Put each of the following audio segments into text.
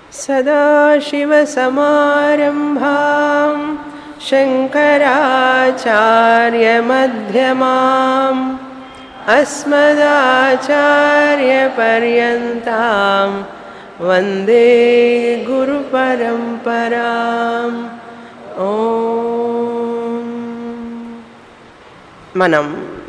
सदाशिवसमारम्भां शङ्कराचार्यमध्यमाम् अस्मदाचार्यपर्यन्तां वन्दे गुरुपरम्पराम् ॐ మనం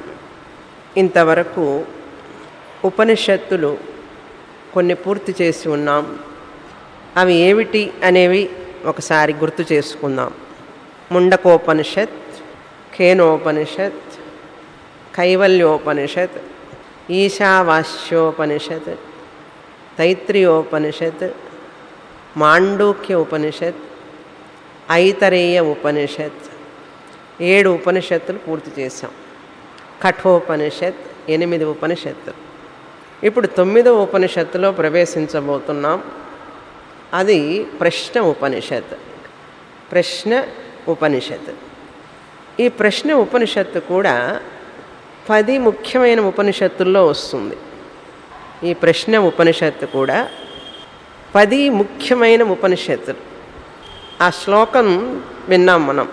ఇంతవరకు ఉపనిషత్తులు కొన్ని పూర్తి చేసి ఉన్నాం అవి ఏమిటి అనేవి ఒకసారి గుర్తు చేసుకుందాం ముండకోపనిషత్ కేనోపనిషత్ కైవల్యోపనిషత్ ఈశావాస్యోపనిషత్ తైత్రియోపనిషత్ మాండూక్య ఉపనిషత్ ఐతరేయ ఉపనిషత్ ఏడు ఉపనిషత్తులు పూర్తి చేశాం కఠోపనిషత్ ఎనిమిది ఉపనిషత్తులు ఇప్పుడు తొమ్మిదవ ఉపనిషత్తులో ప్రవేశించబోతున్నాం అది ప్రశ్న ఉపనిషత్ ప్రశ్న ఉపనిషత్ ఈ ప్రశ్న ఉపనిషత్తు కూడా పది ముఖ్యమైన ఉపనిషత్తుల్లో వస్తుంది ఈ ప్రశ్న ఉపనిషత్తు కూడా పది ముఖ్యమైన ఉపనిషత్తులు ఆ శ్లోకం విన్నాం మనం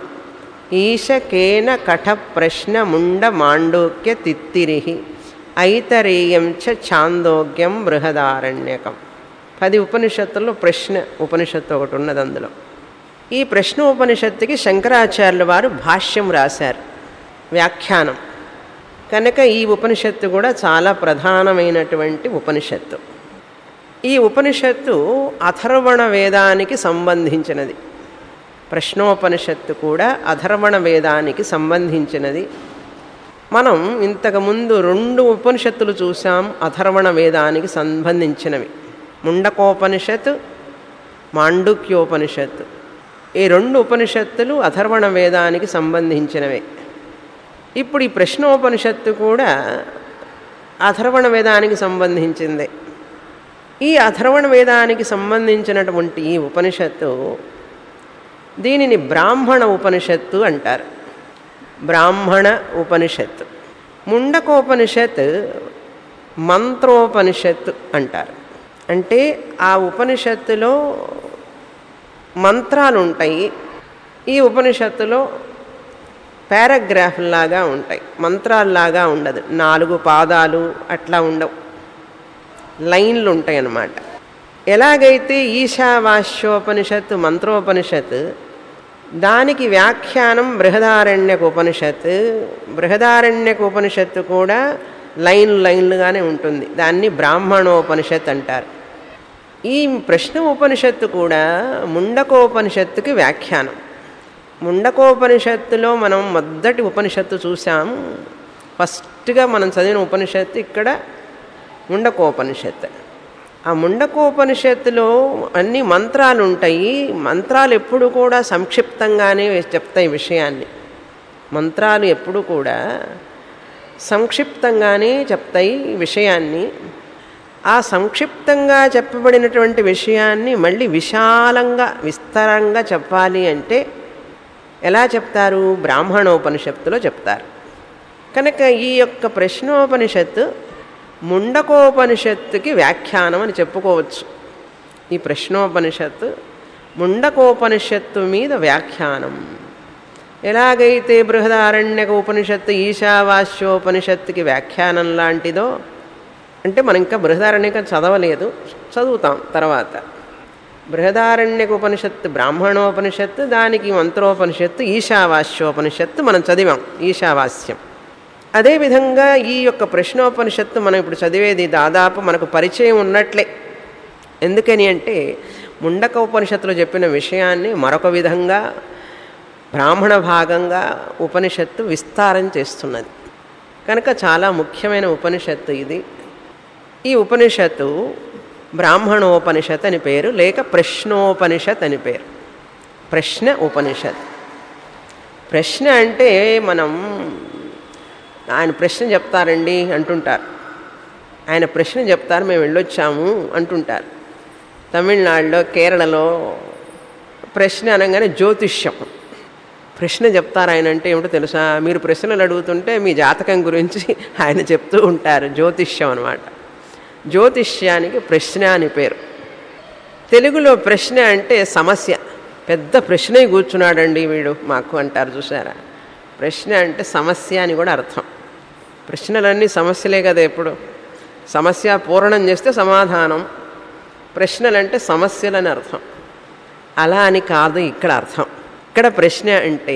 ఈశకేన కఠ ప్రశ్న ముండ మాండూక్య తిత్తిరిహి ఐతరేయం చ ఛాందోగ్యం బృహదారణ్యకం పది ఉపనిషత్తుల్లో ప్రశ్న ఉపనిషత్తు ఒకటి ఉన్నది అందులో ఈ ప్రశ్న ఉపనిషత్తుకి శంకరాచార్యుల వారు భాష్యం రాశారు వ్యాఖ్యానం కనుక ఈ ఉపనిషత్తు కూడా చాలా ప్రధానమైనటువంటి ఉపనిషత్తు ఈ ఉపనిషత్తు అథర్వణ వేదానికి సంబంధించినది ప్రశ్నోపనిషత్తు కూడా అధర్వణ వేదానికి సంబంధించినది మనం ఇంతకుముందు రెండు ఉపనిషత్తులు చూసాం అధర్వణ వేదానికి సంబంధించినవి ముండకోపనిషత్ మాండుక్యోపనిషత్తు ఈ రెండు ఉపనిషత్తులు అధర్వణ వేదానికి సంబంధించినవే ఇప్పుడు ఈ ప్రశ్నోపనిషత్తు కూడా అధర్వణ వేదానికి సంబంధించిందే ఈ అధర్వణ వేదానికి సంబంధించినటువంటి ఈ ఉపనిషత్తు దీనిని బ్రాహ్మణ ఉపనిషత్తు అంటారు బ్రాహ్మణ ఉపనిషత్తు ముండకోపనిషత్ మంత్రోపనిషత్తు అంటారు అంటే ఆ ఉపనిషత్తులో మంత్రాలు ఉంటాయి ఈ ఉపనిషత్తులో పారాగ్రాఫ్లాగా ఉంటాయి మంత్రాల్లాగా ఉండదు నాలుగు పాదాలు అట్లా ఉండవు లైన్లు ఉంటాయి అన్నమాట ఎలాగైతే ఈశావాస్యోపనిషత్తు మంత్రోపనిషత్ దానికి వ్యాఖ్యానం బృహదారణ్యక ఉపనిషత్ బృహదారణ్యక ఉపనిషత్తు కూడా లైన్ లైన్లుగానే ఉంటుంది దాన్ని బ్రాహ్మణోపనిషత్ అంటారు ఈ ప్రశ్న ఉపనిషత్తు కూడా ముండకోపనిషత్తుకి వ్యాఖ్యానం ముండకోపనిషత్తులో మనం మొదటి ఉపనిషత్తు చూసాం ఫస్ట్గా మనం చదివిన ఉపనిషత్తు ఇక్కడ ముండకోపనిషత్తు ఆ ముండకోపనిషత్తులో అన్ని మంత్రాలు ఉంటాయి మంత్రాలు ఎప్పుడు కూడా సంక్షిప్తంగానే చెప్తాయి విషయాన్ని మంత్రాలు ఎప్పుడు కూడా సంక్షిప్తంగానే చెప్తాయి విషయాన్ని ఆ సంక్షిప్తంగా చెప్పబడినటువంటి విషయాన్ని మళ్ళీ విశాలంగా విస్తారంగా చెప్పాలి అంటే ఎలా చెప్తారు బ్రాహ్మణోపనిషత్తులో చెప్తారు కనుక ఈ యొక్క ప్రశ్నోపనిషత్తు ముండకోపనిషత్తుకి వ్యాఖ్యానం అని చెప్పుకోవచ్చు ఈ ప్రశ్నోపనిషత్తు ముండకోపనిషత్తు మీద వ్యాఖ్యానం ఎలాగైతే బృహదారణ్యక ఉపనిషత్తు ఈశావాస్యోపనిషత్తుకి వ్యాఖ్యానం లాంటిదో అంటే మనం ఇంకా బృహదారణ్యక చదవలేదు చదువుతాం తర్వాత బృహదారణ్యక ఉపనిషత్తు బ్రాహ్మణోపనిషత్తు దానికి మంత్రోపనిషత్తు ఈశావాస్యోపనిషత్తు మనం చదివాం ఈశావాస్యం అదేవిధంగా ఈ యొక్క ప్రశ్నోపనిషత్తు మనం ఇప్పుడు చదివేది దాదాపు మనకు పరిచయం ఉన్నట్లే ఎందుకని అంటే ముండక ఉపనిషత్తులో చెప్పిన విషయాన్ని మరొక విధంగా బ్రాహ్మణ భాగంగా ఉపనిషత్తు విస్తారం చేస్తున్నది కనుక చాలా ముఖ్యమైన ఉపనిషత్తు ఇది ఈ ఉపనిషత్తు బ్రాహ్మణోపనిషత్ అని పేరు లేక ప్రశ్నోపనిషత్ అని పేరు ప్రశ్న ఉపనిషత్ ప్రశ్న అంటే మనం ఆయన ప్రశ్న చెప్తారండి అంటుంటారు ఆయన ప్రశ్న చెప్తారు మేము వెళ్ళొచ్చాము అంటుంటారు తమిళనాడులో కేరళలో ప్రశ్న అనగానే జ్యోతిష్యం ప్రశ్న చెప్తారు ఆయన అంటే ఏమిటో తెలుసా మీరు ప్రశ్నలు అడుగుతుంటే మీ జాతకం గురించి ఆయన చెప్తూ ఉంటారు జ్యోతిష్యం అనమాట జ్యోతిష్యానికి ప్రశ్న అని పేరు తెలుగులో ప్రశ్న అంటే సమస్య పెద్ద ప్రశ్నే కూర్చున్నాడండి వీడు మాకు అంటారు చూసారా ప్రశ్న అంటే సమస్య అని కూడా అర్థం ప్రశ్నలన్నీ సమస్యలే కదా ఎప్పుడు సమస్య పూరణం చేస్తే సమాధానం ప్రశ్నలంటే సమస్యలని అర్థం అలా అని కాదు ఇక్కడ అర్థం ఇక్కడ ప్రశ్న అంటే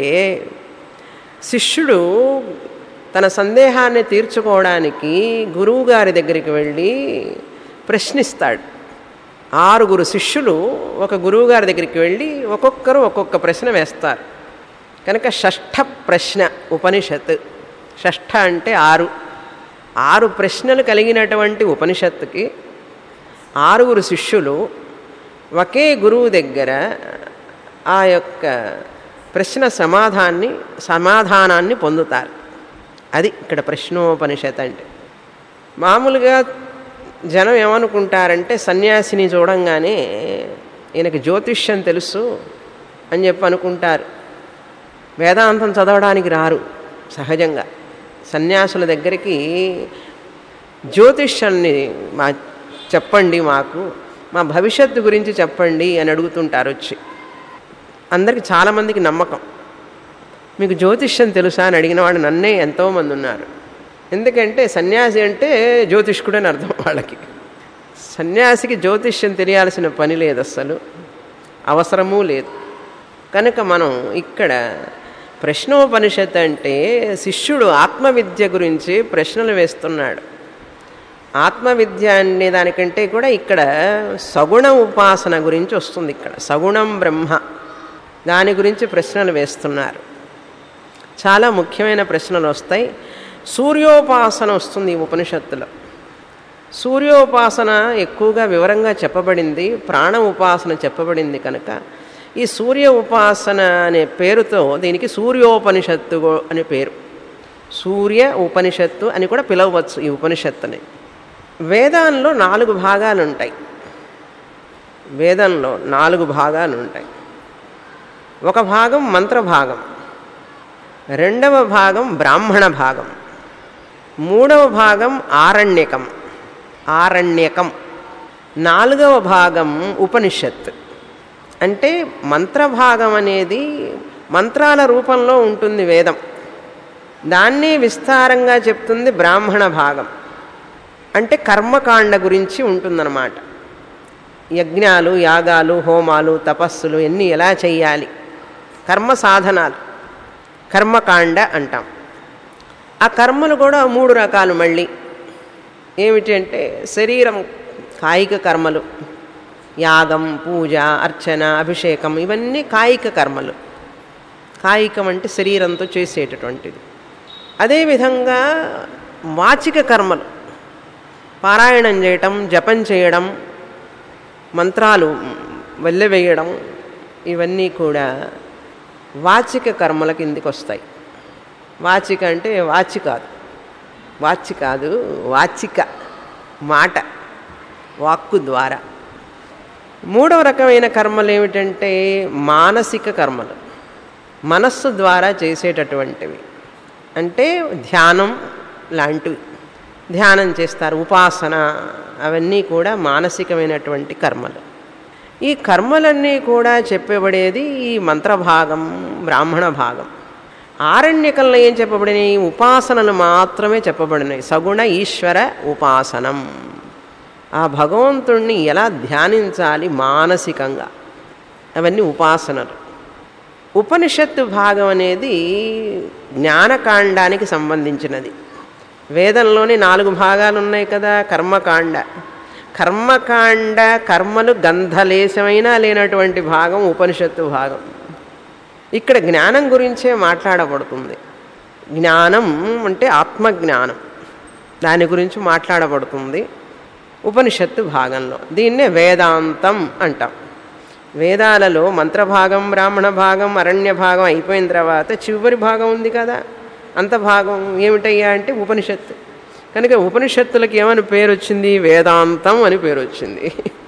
శిష్యుడు తన సందేహాన్ని తీర్చుకోవడానికి గురువు గారి దగ్గరికి వెళ్ళి ప్రశ్నిస్తాడు ఆరుగురు శిష్యులు ఒక గురువు గారి దగ్గరికి వెళ్ళి ఒక్కొక్కరు ఒక్కొక్క ప్రశ్న వేస్తారు కనుక షష్ఠ ప్రశ్న ఉపనిషత్ షష్ఠ అంటే ఆరు ఆరు ప్రశ్నలు కలిగినటువంటి ఉపనిషత్తుకి ఆరుగురు శిష్యులు ఒకే గురువు దగ్గర ఆ యొక్క ప్రశ్న సమాధాన్ని సమాధానాన్ని పొందుతారు అది ఇక్కడ ప్రశ్నోపనిషత్ అంటే మామూలుగా జనం ఏమనుకుంటారంటే సన్యాసిని చూడంగానే ఈయనకి జ్యోతిష్యం తెలుసు అని చెప్పి అనుకుంటారు వేదాంతం చదవడానికి రారు సహజంగా సన్యాసుల దగ్గరికి జ్యోతిష్యాన్ని మా చెప్పండి మాకు మా భవిష్యత్తు గురించి చెప్పండి అని అడుగుతుంటారు వచ్చి అందరికి చాలామందికి నమ్మకం మీకు జ్యోతిష్యం తెలుసా అని అడిగిన వాడు నన్నే ఎంతోమంది ఉన్నారు ఎందుకంటే సన్యాసి అంటే జ్యోతిష్కుడు అని అర్థం వాళ్ళకి సన్యాసికి జ్యోతిష్యం తెలియాల్సిన పని లేదు అస్సలు అవసరమూ లేదు కనుక మనం ఇక్కడ ప్రశ్నోపనిషత్ అంటే శిష్యుడు ఆత్మవిద్య గురించి ప్రశ్నలు వేస్తున్నాడు ఆత్మవిద్య అనే దానికంటే కూడా ఇక్కడ సగుణ ఉపాసన గురించి వస్తుంది ఇక్కడ సగుణం బ్రహ్మ దాని గురించి ప్రశ్నలు వేస్తున్నారు చాలా ముఖ్యమైన ప్రశ్నలు వస్తాయి సూర్యోపాసన వస్తుంది ఈ ఉపనిషత్తులో సూర్యోపాసన ఎక్కువగా వివరంగా చెప్పబడింది ప్రాణ ఉపాసన చెప్పబడింది కనుక ఈ సూర్య ఉపాసన అనే పేరుతో దీనికి సూర్యోపనిషత్తు అనే పేరు సూర్య ఉపనిషత్తు అని కూడా పిలవచ్చు ఈ ఉపనిషత్తుని వేదాల్లో నాలుగు భాగాలు ఉంటాయి వేదంలో నాలుగు భాగాలు ఉంటాయి ఒక భాగం మంత్రభాగం రెండవ భాగం బ్రాహ్మణ భాగం మూడవ భాగం ఆరణ్యకం ఆరణ్యకం నాలుగవ భాగం ఉపనిషత్ అంటే మంత్రభాగం అనేది మంత్రాల రూపంలో ఉంటుంది వేదం దాన్ని విస్తారంగా చెప్తుంది బ్రాహ్మణ భాగం అంటే కర్మకాండ గురించి ఉంటుందన్నమాట యజ్ఞాలు యాగాలు హోమాలు తపస్సులు ఎన్ని ఎలా చేయాలి కర్మ సాధనాలు కర్మకాండ అంటాం ఆ కర్మలు కూడా మూడు రకాలు మళ్ళీ ఏమిటి అంటే శరీరం కాయిక కర్మలు యాగం పూజ అర్చన అభిషేకం ఇవన్నీ కాయిక కర్మలు కాయికం అంటే శరీరంతో చేసేటటువంటిది అదేవిధంగా వాచిక కర్మలు పారాయణం చేయటం జపం చేయడం మంత్రాలు వెళ్ళవేయడం ఇవన్నీ కూడా వాచిక కర్మల కిందికి వస్తాయి వాచిక అంటే వాచి కాదు వాచి కాదు వాచిక మాట వాక్కు ద్వారా మూడవ రకమైన కర్మలు ఏమిటంటే మానసిక కర్మలు మనస్సు ద్వారా చేసేటటువంటివి అంటే ధ్యానం లాంటివి ధ్యానం చేస్తారు ఉపాసన అవన్నీ కూడా మానసికమైనటువంటి కర్మలు ఈ కర్మలన్నీ కూడా చెప్పబడేది ఈ మంత్రభాగం బ్రాహ్మణ భాగం ఆరణ్యకంలో ఏం చెప్పబడినాయి ఉపాసనలు మాత్రమే చెప్పబడినాయి సగుణ ఈశ్వర ఉపాసనం ఆ భగవంతుణ్ణి ఎలా ధ్యానించాలి మానసికంగా అవన్నీ ఉపాసనలు ఉపనిషత్తు భాగం అనేది జ్ఞానకాండానికి సంబంధించినది వేదంలోనే నాలుగు భాగాలు ఉన్నాయి కదా కర్మకాండ కర్మకాండ కర్మలు గంధలేశమైనా లేనటువంటి భాగం ఉపనిషత్తు భాగం ఇక్కడ జ్ఞానం గురించే మాట్లాడబడుతుంది జ్ఞానం అంటే ఆత్మజ్ఞానం దాని గురించి మాట్లాడబడుతుంది ఉపనిషత్తు భాగంలో దీన్నే వేదాంతం అంటాం వేదాలలో మంత్రభాగం బ్రాహ్మణ భాగం అరణ్య భాగం అయిపోయిన తర్వాత చివరి భాగం ఉంది కదా అంత భాగం ఏమిటయ్యా అంటే ఉపనిషత్తు కనుక ఉపనిషత్తులకి ఏమని పేరు వచ్చింది వేదాంతం అని పేరు వచ్చింది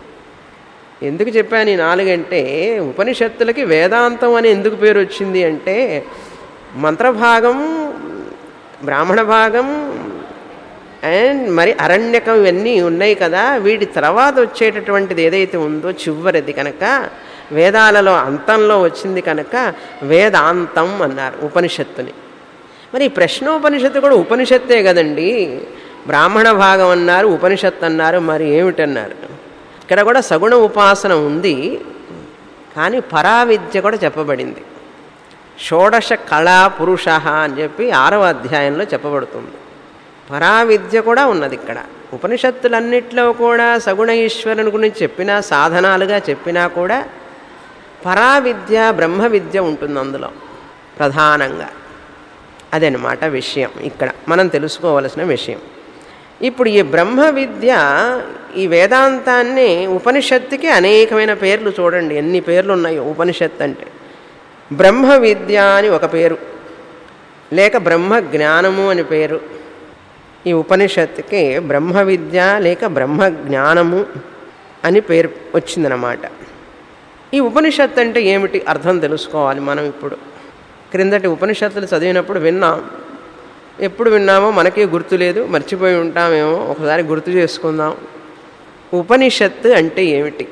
ఎందుకు చెప్పాను ఈ నాలుగంటే ఉపనిషత్తులకి వేదాంతం అని ఎందుకు పేరు వచ్చింది అంటే మంత్రభాగం బ్రాహ్మణ భాగం అండ్ మరి అరణ్యకం ఇవన్నీ ఉన్నాయి కదా వీటి తర్వాత వచ్చేటటువంటిది ఏదైతే ఉందో చివరిది కనుక వేదాలలో అంతంలో వచ్చింది కనుక వేదాంతం అన్నారు ఉపనిషత్తుని మరి ఈ ప్రశ్నోపనిషత్తు కూడా ఉపనిషత్తే కదండి బ్రాహ్మణ భాగం అన్నారు ఉపనిషత్తు అన్నారు మరి ఏమిటన్నారు ఇక్కడ కూడా సగుణ ఉపాసన ఉంది కానీ పరావిద్య కూడా చెప్పబడింది షోడశ కళా పురుష అని చెప్పి ఆరవ అధ్యాయంలో చెప్పబడుతుంది పరావిద్య కూడా ఉన్నది ఇక్కడ ఉపనిషత్తులన్నిట్లో కూడా సగుణ ఈశ్వరుని గురించి చెప్పినా సాధనాలుగా చెప్పినా కూడా పరావిద్య బ్రహ్మ విద్య ఉంటుంది అందులో ప్రధానంగా అదనమాట విషయం ఇక్కడ మనం తెలుసుకోవలసిన విషయం ఇప్పుడు ఈ బ్రహ్మ విద్య ఈ వేదాంతాన్ని ఉపనిషత్తుకి అనేకమైన పేర్లు చూడండి ఎన్ని పేర్లు ఉన్నాయో ఉపనిషత్తు అంటే బ్రహ్మ విద్య అని ఒక పేరు లేక బ్రహ్మ జ్ఞానము అని పేరు ఈ ఉపనిషత్తుకి బ్రహ్మ విద్య లేక బ్రహ్మ జ్ఞానము అని పేరు వచ్చిందనమాట ఈ ఉపనిషత్తు అంటే ఏమిటి అర్థం తెలుసుకోవాలి మనం ఇప్పుడు క్రిందటి ఉపనిషత్తులు చదివినప్పుడు విన్నాం ఎప్పుడు విన్నామో మనకే గుర్తు లేదు మర్చిపోయి ఉంటామేమో ఒకసారి గుర్తు చేసుకుందాం ఉపనిషత్తు అంటే ఏమిటి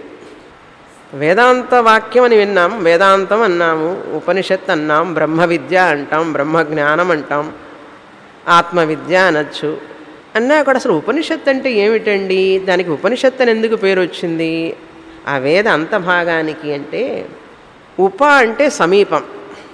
వేదాంత వాక్యం అని విన్నాం వేదాంతం అన్నాము ఉపనిషత్ అన్నాం బ్రహ్మ విద్య అంటాం బ్రహ్మ జ్ఞానం అంటాం ఆత్మవిద్య అనొచ్చు అన్నా కూడా అసలు ఉపనిషత్ అంటే ఏమిటండి దానికి ఉపనిషత్ అని ఎందుకు పేరు వచ్చింది ఆ వేద అంత భాగానికి అంటే ఉప అంటే సమీపం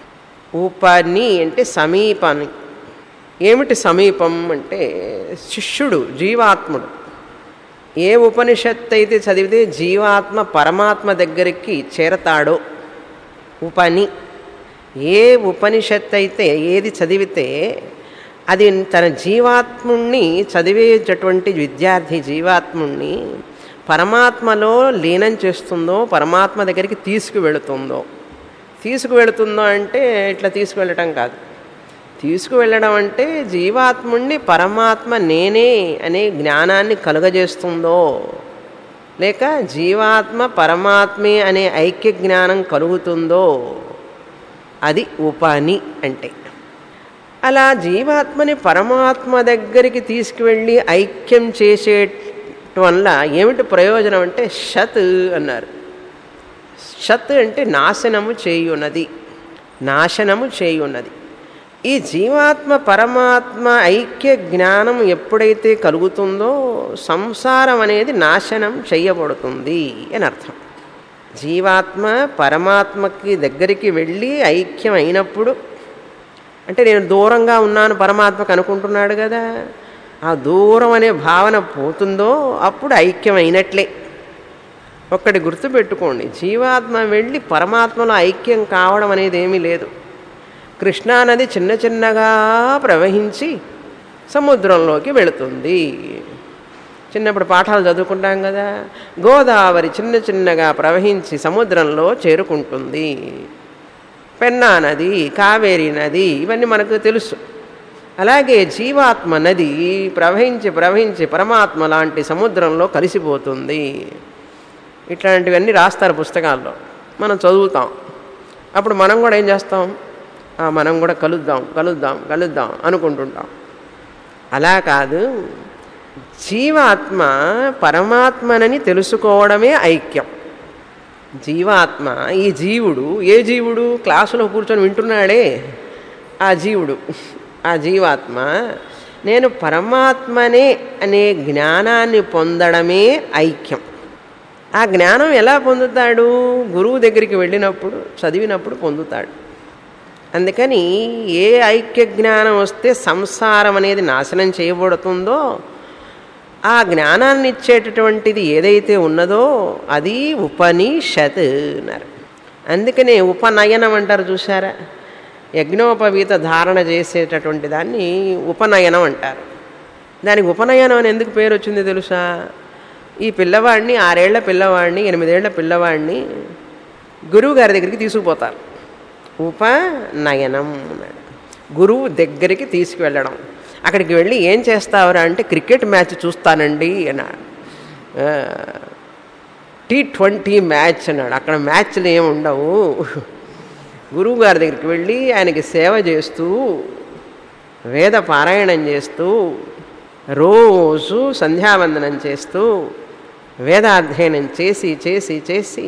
ఉపని అంటే సమీపని ఏమిటి సమీపం అంటే శిష్యుడు జీవాత్ముడు ఏ ఉపనిషత్తు అయితే చదివితే జీవాత్మ పరమాత్మ దగ్గరికి చేరతాడో ఉపని ఏ ఉపనిషత్తు అయితే ఏది చదివితే అది తన జీవాత్ముణ్ణి చదివేటటువంటి విద్యార్థి జీవాత్ముణ్ణి పరమాత్మలో లీనం చేస్తుందో పరమాత్మ దగ్గరికి తీసుకువెళుతుందో తీసుకువెళుతుందో అంటే ఇట్లా తీసుకువెళ్ళటం కాదు తీసుకువెళ్ళడం అంటే జీవాత్ముణ్ణి పరమాత్మ నేనే అనే జ్ఞానాన్ని కలుగజేస్తుందో లేక జీవాత్మ పరమాత్మే అనే ఐక్య జ్ఞానం కలుగుతుందో అది ఉపని అంటే అలా జీవాత్మని పరమాత్మ దగ్గరికి తీసుకువెళ్ళి ఐక్యం చేసే వల్ల ఏమిటి ప్రయోజనం అంటే షత్ అన్నారు షత్ అంటే నాశనము చేయున్నది నాశనము చేయున్నది ఈ జీవాత్మ పరమాత్మ ఐక్య జ్ఞానం ఎప్పుడైతే కలుగుతుందో సంసారం అనేది నాశనం చేయబడుతుంది అని అర్థం జీవాత్మ పరమాత్మకి దగ్గరికి వెళ్ళి ఐక్యం అయినప్పుడు అంటే నేను దూరంగా ఉన్నాను పరమాత్మకు అనుకుంటున్నాడు కదా ఆ దూరం అనే భావన పోతుందో అప్పుడు ఐక్యం అయినట్లే ఒక్కటి గుర్తుపెట్టుకోండి జీవాత్మ వెళ్ళి పరమాత్మలో ఐక్యం కావడం అనేది ఏమీ లేదు కృష్ణానది చిన్న చిన్నగా ప్రవహించి సముద్రంలోకి వెళుతుంది చిన్నప్పుడు పాఠాలు చదువుకుంటాం కదా గోదావరి చిన్న చిన్నగా ప్రవహించి సముద్రంలో చేరుకుంటుంది పెన్నా నది కావేరి నది ఇవన్నీ మనకు తెలుసు అలాగే జీవాత్మ నది ప్రవహించి ప్రవహించి పరమాత్మ లాంటి సముద్రంలో కలిసిపోతుంది ఇట్లాంటివన్నీ రాస్తారు పుస్తకాల్లో మనం చదువుతాం అప్పుడు మనం కూడా ఏం చేస్తాం "ఆ, మనం కూడా కలుద్దాం కలుద్దాం కలుద్దాం అనుకుంటుంటాం అలా కాదు జీవాత్మ పరమాత్మనని తెలుసుకోవడమే ఐక్యం జీవాత్మ ఈ జీవుడు ఏ జీవుడు క్లాసులో కూర్చొని వింటున్నాడే ఆ జీవుడు ఆ జీవాత్మ నేను పరమాత్మనే అనే జ్ఞానాన్ని పొందడమే ఐక్యం ఆ జ్ఞానం ఎలా పొందుతాడు గురువు దగ్గరికి వెళ్ళినప్పుడు చదివినప్పుడు పొందుతాడు అందుకని ఏ ఐక్య జ్ఞానం వస్తే సంసారం అనేది నాశనం చేయబడుతుందో ఆ జ్ఞానాన్ని ఇచ్చేటటువంటిది ఏదైతే ఉన్నదో అది ఉపనిషత్ అన్నారు అందుకనే ఉపనయనం అంటారు చూసారా యజ్ఞోపవీత ధారణ చేసేటటువంటి దాన్ని ఉపనయనం అంటారు దానికి ఉపనయనం అని ఎందుకు పేరు వచ్చింది తెలుసా ఈ పిల్లవాడిని ఆరేళ్ల పిల్లవాడిని ఎనిమిదేళ్ల పిల్లవాడిని గురువు గారి దగ్గరికి తీసుకుపోతారు ఉపనయనం అన్నాడు గురువు దగ్గరికి తీసుకువెళ్ళడం అక్కడికి వెళ్ళి ఏం చేస్తావురా అంటే క్రికెట్ మ్యాచ్ చూస్తానండి అన్నాడు టీ ట్వంటీ మ్యాచ్ అన్నాడు అక్కడ మ్యాచ్లు ఏమి ఉండవు గురువు గారి దగ్గరికి వెళ్ళి ఆయనకి సేవ చేస్తూ వేద పారాయణం చేస్తూ రోజు సంధ్యావందనం చేస్తూ వేదాధ్యయనం చేసి చేసి చేసి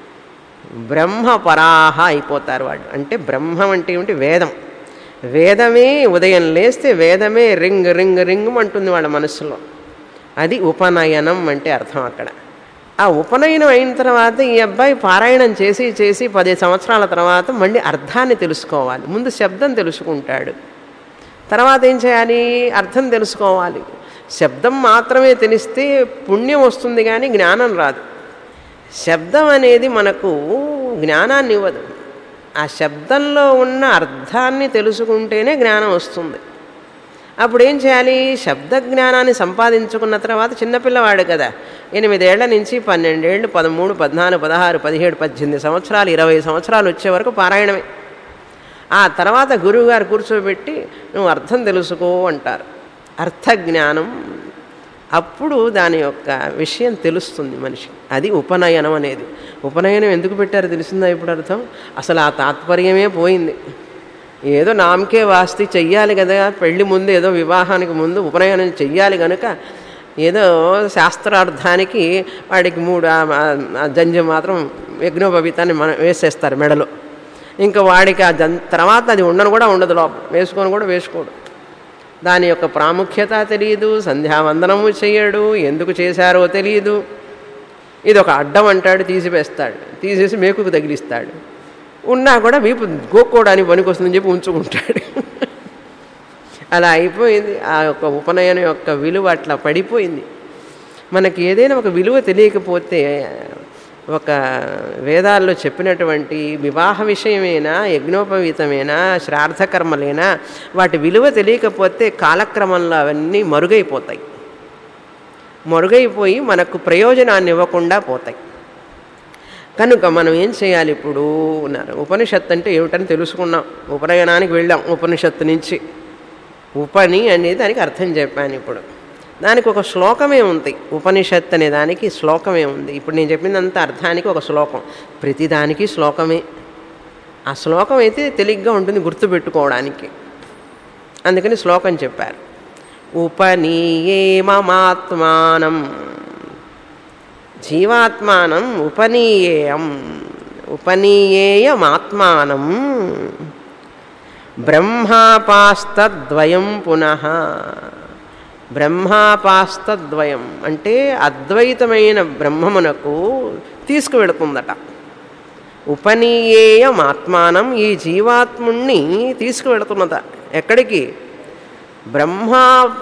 బ్రహ్మపరాహ అయిపోతారు వాళ్ళు అంటే బ్రహ్మం అంటే ఏమిటి వేదం వేదమే ఉదయం లేస్తే వేదమే రింగ్ రింగ్ రింగ్ అంటుంది వాళ్ళ మనస్సులో అది ఉపనయనం అంటే అర్థం అక్కడ ఆ ఉపనయనం అయిన తర్వాత ఈ అబ్బాయి పారాయణం చేసి చేసి పది సంవత్సరాల తర్వాత మళ్ళీ అర్థాన్ని తెలుసుకోవాలి ముందు శబ్దం తెలుసుకుంటాడు తర్వాత ఏం చేయాలి అర్థం తెలుసుకోవాలి శబ్దం మాత్రమే తెలిస్తే పుణ్యం వస్తుంది కానీ జ్ఞానం రాదు శబ్దం అనేది మనకు జ్ఞానాన్ని ఇవ్వదు ఆ శబ్దంలో ఉన్న అర్థాన్ని తెలుసుకుంటేనే జ్ఞానం వస్తుంది అప్పుడు ఏం చేయాలి శబ్ద జ్ఞానాన్ని సంపాదించుకున్న తర్వాత చిన్నపిల్లవాడు కదా ఎనిమిదేళ్ల నుంచి పన్నెండేళ్ళు పదమూడు పద్నాలుగు పదహారు పదిహేడు పద్దెనిమిది సంవత్సరాలు ఇరవై సంవత్సరాలు వచ్చే వరకు పారాయణమే ఆ తర్వాత గురువుగారు కూర్చోబెట్టి నువ్వు అర్థం తెలుసుకో అంటారు అర్థజ్ఞానం అప్పుడు దాని యొక్క విషయం తెలుస్తుంది మనిషికి అది ఉపనయనం అనేది ఉపనయనం ఎందుకు పెట్టారో తెలిసిందా ఇప్పుడు అర్థం అసలు ఆ తాత్పర్యమే పోయింది ఏదో నామకే వాస్తి చెయ్యాలి కదా పెళ్లి ముందు ఏదో వివాహానికి ముందు ఉపనయనం చెయ్యాలి కనుక ఏదో శాస్త్రార్థానికి వాడికి మూడు జంజం మాత్రం యజ్ఞోపవీతాన్ని మనం వేసేస్తారు మెడలో ఇంకా వాడికి ఆ జన్ తర్వాత అది ఉండను కూడా ఉండదు లోపల వేసుకొని కూడా వేసుకోడు దాని యొక్క ప్రాముఖ్యత తెలియదు సంధ్యావందనము చేయడు ఎందుకు చేశారో తెలియదు ఇది ఒక అడ్డం అంటాడు తీసివేస్తాడు తీసేసి మేకుకు తగిలిస్తాడు ఉన్నా కూడా వీపు గోక్కోవడానికి పనికొస్తుందని చెప్పి ఉంచుకుంటాడు అలా అయిపోయింది ఆ యొక్క ఉపనయనం యొక్క విలువ అట్లా పడిపోయింది మనకి ఏదైనా ఒక విలువ తెలియకపోతే ఒక వేదాల్లో చెప్పినటువంటి వివాహ విషయమైనా యజ్ఞోపవీతమైనా శ్రాద్ధకర్మలైనా వాటి విలువ తెలియకపోతే కాలక్రమంలో అవన్నీ మరుగైపోతాయి మరుగైపోయి మనకు ప్రయోజనాన్ని ఇవ్వకుండా పోతాయి కనుక మనం ఏం చేయాలి ఇప్పుడు ఉన్నారు ఉపనిషత్తు అంటే ఏమిటని తెలుసుకున్నాం ఉపనయనానికి వెళ్ళాం ఉపనిషత్తు నుంచి ఉపని అనేది దానికి అర్థం చెప్పాను ఇప్పుడు దానికి ఒక శ్లోకమే ఉంది ఉపనిషత్ అనే దానికి శ్లోకమే ఉంది ఇప్పుడు నేను చెప్పినంత అర్థానికి ఒక శ్లోకం ప్రతిదానికి శ్లోకమే ఆ శ్లోకం అయితే తెలిగ్గా ఉంటుంది గుర్తుపెట్టుకోవడానికి అందుకని శ్లోకం చెప్పారు ఉపనీయేమమాత్మానం జీవాత్మానం ఉపనీయేయం ఉపనీయేయమాత్మానం బ్రహ్మాపాస్తద్వయం పునః బ్రహ్మాపాస్తద్వయం అంటే అద్వైతమైన బ్రహ్మమునకు తీసుకువెళుతుందట ఉపనీయేయమాత్మానం ఈ జీవాత్ముణ్ణి తీసుకువెళుతున్నద ఎక్కడికి బ్రహ్మా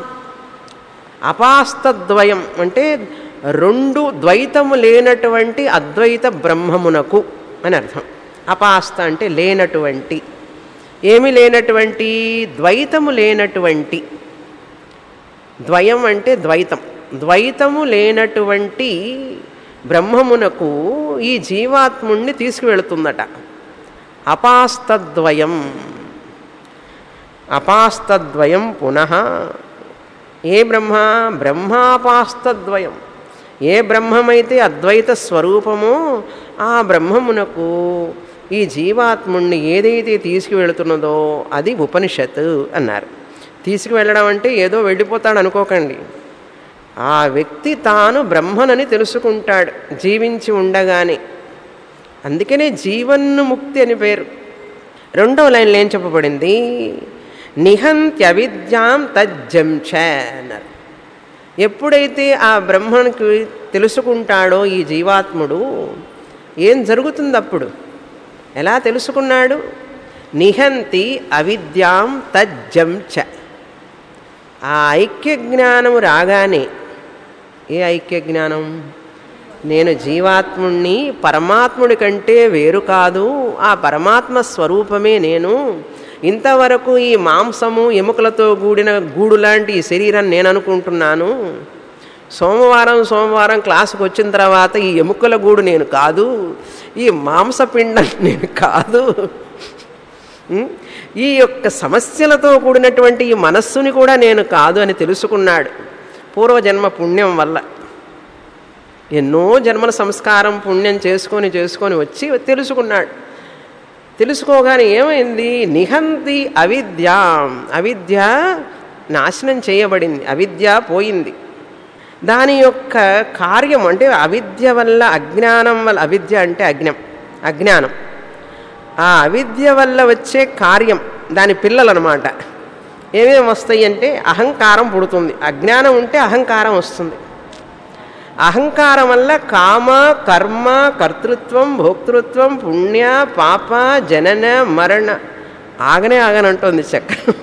అపాస్తద్వయం అంటే రెండు ద్వైతము లేనటువంటి అద్వైత బ్రహ్మమునకు అని అర్థం అపాస్త అంటే లేనటువంటి ఏమి లేనటువంటి ద్వైతము లేనటువంటి ద్వయం అంటే ద్వైతం ద్వైతము లేనటువంటి బ్రహ్మమునకు ఈ జీవాత్ముణ్ణి తీసుకువెళుతుందట అపాస్తద్వయం అపాస్తద్వయం పునః ఏ బ్రహ్మ బ్రహ్మాపాస్తద్వయం ఏ బ్రహ్మమైతే అద్వైత స్వరూపమో ఆ బ్రహ్మమునకు ఈ జీవాత్ముణ్ణి ఏదైతే తీసుకువెళుతున్నదో అది ఉపనిషత్ అన్నారు తీసుకువెళ్ళడం అంటే ఏదో వెళ్ళిపోతాడు అనుకోకండి ఆ వ్యక్తి తాను బ్రహ్మనని తెలుసుకుంటాడు జీవించి ఉండగానే అందుకనే జీవన్ముక్తి అని పేరు రెండవ లైన్లో ఏం చెప్పబడింది నిహంత్యవిద్యాం తజ్జంచ అన్నారు ఎప్పుడైతే ఆ బ్రహ్మనికి తెలుసుకుంటాడో ఈ జీవాత్ముడు ఏం జరుగుతుంది అప్పుడు ఎలా తెలుసుకున్నాడు నిహంతి అవిద్యాం తజ్జంచ ఆ ఐక్య జ్ఞానము రాగానే ఏ ఐక్య జ్ఞానం నేను జీవాత్ముణ్ణి పరమాత్ముడి కంటే వేరు కాదు ఆ పరమాత్మ స్వరూపమే నేను ఇంతవరకు ఈ మాంసము ఎముకలతో కూడిన గూడు లాంటి ఈ శరీరం నేను అనుకుంటున్నాను సోమవారం సోమవారం క్లాసుకు వచ్చిన తర్వాత ఈ ఎముకల గూడు నేను కాదు ఈ మాంసపిండం నేను కాదు ఉం? ఈ యొక్క సమస్యలతో కూడినటువంటి ఈ మనస్సుని కూడా నేను కాదు అని తెలుసుకున్నాడు పూర్వజన్మ పుణ్యం వల్ల ఎన్నో జన్మల సంస్కారం పుణ్యం చేసుకొని చేసుకొని వచ్చి తెలుసుకున్నాడు తెలుసుకోగానే ఏమైంది నిహంతి అవిద్య అవిద్య నాశనం చేయబడింది అవిద్య పోయింది దాని యొక్క కార్యం అంటే అవిద్య వల్ల అజ్ఞానం వల్ల అవిద్య అంటే అజ్ఞం అజ్ఞానం ఆ అవిద్య వల్ల వచ్చే కార్యం దాని పిల్లలు అనమాట ఏమేమి వస్తాయి అంటే అహంకారం పుడుతుంది అజ్ఞానం ఉంటే అహంకారం వస్తుంది అహంకారం వల్ల కామ కర్మ కర్తృత్వం భోక్తృత్వం పుణ్య పాప జనన మరణ ఆగనే ఆగనంటోంది చక్రం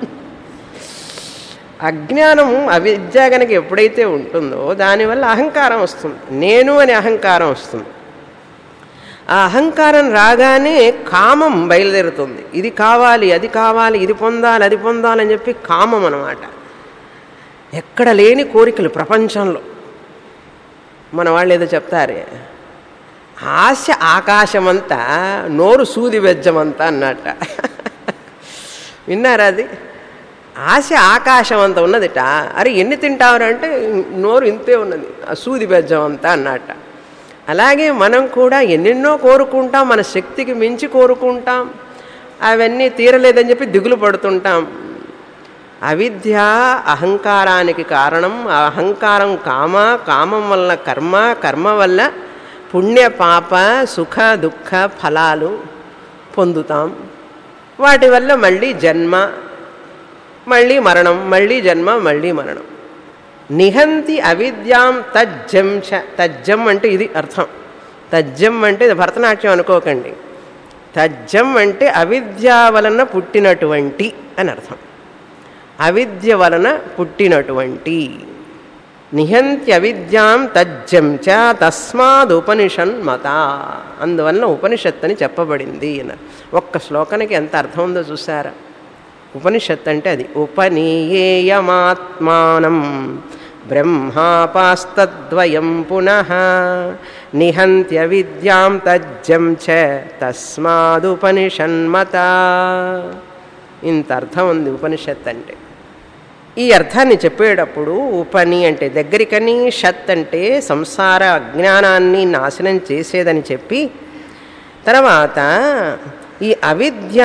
అజ్ఞానం అవిద్య కనుక ఎప్పుడైతే ఉంటుందో దానివల్ల అహంకారం వస్తుంది నేను అనే అహంకారం వస్తుంది ఆ అహంకారం రాగానే కామం బయలుదేరుతుంది ఇది కావాలి అది కావాలి ఇది పొందాలి అది పొందాలని చెప్పి కామం అనమాట ఎక్కడ లేని కోరికలు ప్రపంచంలో మన వాళ్ళు ఏదో చెప్తారే ఆశ ఆకాశమంతా నోరు సూది వెజ్జమంతా అన్నట్ట విన్నారా అది ఆశ ఆకాశం అంత ఉన్నదిట అరే ఎన్ని తింటావు అంటే నోరు ఇంతే ఉన్నది ఆ సూది బెజ్జం అంతా అన్నట్ట అలాగే మనం కూడా ఎన్నెన్నో కోరుకుంటాం మన శక్తికి మించి కోరుకుంటాం అవన్నీ తీరలేదని చెప్పి దిగులు పడుతుంటాం అవిద్య అహంకారానికి కారణం ఆ అహంకారం కామ కామం వల్ల కర్మ కర్మ వల్ల పుణ్య పాప సుఖ దుఃఖ ఫలాలు పొందుతాం వాటి వల్ల మళ్ళీ జన్మ మళ్ళీ మరణం మళ్ళీ జన్మ మళ్ళీ మరణం నిహంతి అవిద్యాం తజ్జం చ తజ్జం అంటే ఇది అర్థం తజ్జం అంటే ఇది భరతనాట్యం అనుకోకండి తజ్జం అంటే అవిద్య వలన పుట్టినటువంటి అని అర్థం అవిద్య వలన పుట్టినటువంటి నిహంతి అవిద్యాం తజ్జం చ తస్మాద్ ఉపనిషన్ మత అందువలన ఉపనిషత్ అని చెప్పబడింది అన్నారు ఒక్క శ్లోకానికి ఎంత అర్థం ఉందో చూసారా ఉపనిషత్ అంటే అది ఉపనీయేయమాత్మానం బ్రహ్మాపాస్తద్వయం పునః నిహంత్య విద్యాం తజ్జం చ తస్మాదుపనిషన్మత ఇంత అర్థం ఉంది ఉపనిషత్ అంటే ఈ అర్థాన్ని చెప్పేటప్పుడు ఉపని అంటే దగ్గరికని షత్ అంటే సంసార అజ్ఞానాన్ని నాశనం చేసేదని చెప్పి తర్వాత ఈ అవిద్య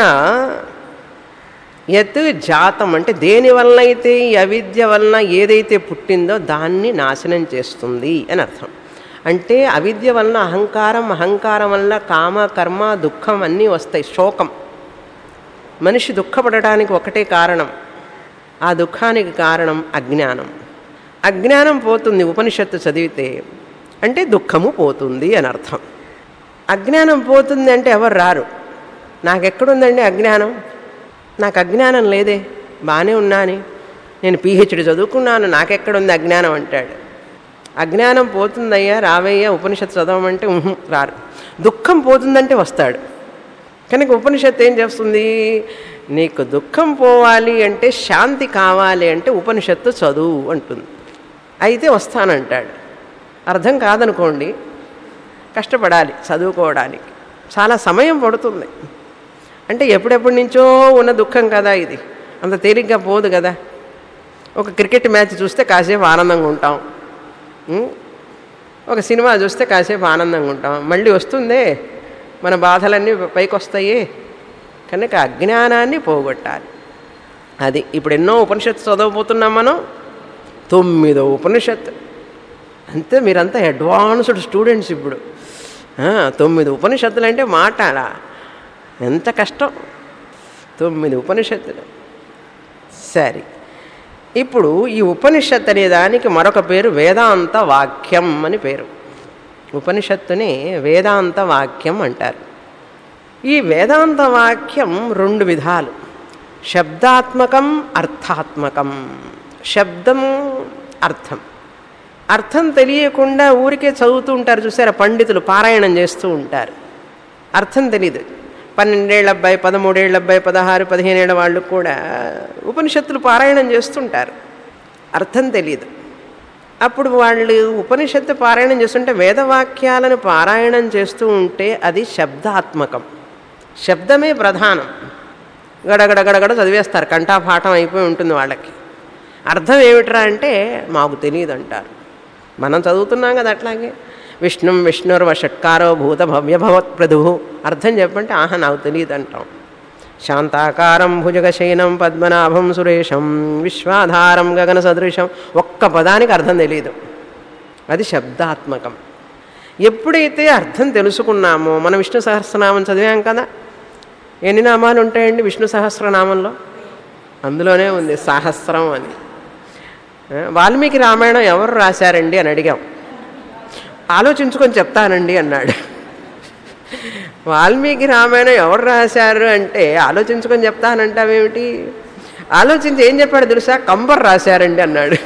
యత్ జాతం అంటే దేని వలన అయితే ఈ అవిద్య వలన ఏదైతే పుట్టిందో దాన్ని నాశనం చేస్తుంది అని అర్థం అంటే అవిద్య వలన అహంకారం అహంకారం వల్ల కామ కర్మ దుఃఖం అన్నీ వస్తాయి శోకం మనిషి దుఃఖపడటానికి ఒకటే కారణం ఆ దుఃఖానికి కారణం అజ్ఞానం అజ్ఞానం పోతుంది ఉపనిషత్తు చదివితే అంటే దుఃఖము పోతుంది అని అర్థం అజ్ఞానం పోతుంది అంటే ఎవరు రారు నాకెక్కడుందండి అజ్ఞానం నాకు అజ్ఞానం లేదే బాగానే ఉన్నాని నేను పీహెచ్డి చదువుకున్నాను నాకెక్కడుంది అజ్ఞానం అంటాడు అజ్ఞానం పోతుందయ్యా రావయ్యా ఉపనిషత్తు చదవమంటే ఉహు, రారు దుఃఖం పోతుందంటే వస్తాడు కనుక ఉపనిషత్తు ఏం చేస్తుంది నీకు దుఃఖం పోవాలి అంటే శాంతి కావాలి అంటే ఉపనిషత్తు చదువు అంటుంది అయితే వస్తానంటాడు అర్థం కాదనుకోండి కష్టపడాలి చదువుకోవడానికి చాలా సమయం పడుతుంది అంటే ఎప్పుడెప్పటి నుంచో ఉన్న దుఃఖం కదా ఇది అంత తేలిగ్గా పోదు కదా ఒక క్రికెట్ మ్యాచ్ చూస్తే కాసేపు ఆనందంగా ఉంటాం ఉం? ఒక సినిమా చూస్తే కాసేపు ఆనందంగా ఉంటాం మళ్ళీ వస్తుందే మన బాధలన్నీ పైకి వస్తాయి కనుక అజ్ఞానాన్ని పోగొట్టాలి అది ఇప్పుడు ఎన్నో ఉపనిషత్తు చదవబోతున్నాం మనం తొమ్మిదో ఉపనిషత్తు అంతే మీరంతా అడ్వాన్స్డ్ స్టూడెంట్స్ ఇప్పుడు ఆ, తొమ్మిది ఉపనిషత్తులు అంటే మాట్లాడా ఎంత కష్టం తొమ్మిది ఉపనిషత్తులు సరే ఇప్పుడు ఈ ఉపనిషత్ అనే దానికి మరొక పేరు వేదాంత వాక్యం అని పేరు ఉపనిషత్తుని వేదాంత వాక్యం అంటారు ఈ వేదాంత వాక్యం రెండు విధాలు శబ్దాత్మకం అర్థాత్మకం శబ్దం అర్థం అర్థం తెలియకుండా ఊరికే చదువుతూ ఉంటారు చూసారా పండితులు పారాయణం చేస్తూ ఉంటారు అర్థం తెలియదు పన్నెండేళ్ళ అబ్బాయి పదమూడేళ్ళ అబ్బాయి పదహారు పదిహేనేళ్ళ వాళ్ళు కూడా ఉపనిషత్తులు పారాయణం చేస్తుంటారు అర్థం తెలియదు అప్పుడు వాళ్ళు ఉపనిషత్తు పారాయణం చేస్తుంటే వేదవాక్యాలను పారాయణం చేస్తూ ఉంటే అది శబ్దాత్మకం శబ్దమే ప్రధానం గడగడ గడగడ చదివేస్తారు కంఠాపాఠం అయిపోయి ఉంటుంది వాళ్ళకి అర్థం ఏమిట్రా అంటే మాకు తెలియదు అంటారు మనం చదువుతున్నాం కదా అట్లాగే విష్ణుం విష్ణుర్వ షట్కారో భూత భవ్య భవత్ ప్రభు అర్థం చెప్పంటే ఆహా నాకు తెలియదు అంటాం శాంతాకారం భుజగశయనం పద్మనాభం సురేషం విశ్వాధారం గగన సదృశం ఒక్క పదానికి అర్థం తెలియదు అది శబ్దాత్మకం ఎప్పుడైతే అర్థం తెలుసుకున్నామో మన విష్ణు సహస్రనామం చదివాం కదా ఎన్ని నామాలు ఉంటాయండి విష్ణు సహస్రనామంలో అందులోనే ఉంది సహస్రం అని ఆ, వాల్మీకి రామాయణం ఎవరు రాశారండి అని అడిగాం ఆలోచించుకొని చెప్తానండి అన్నాడు వాల్మీకి రామాయణం ఎవరు రాశారు అంటే ఆలోచించుకొని చెప్తానంటావేమిటి ఆలోచించి ఏం చెప్పాడు తెలుసా కంబర్ రాశారండి అన్నాడు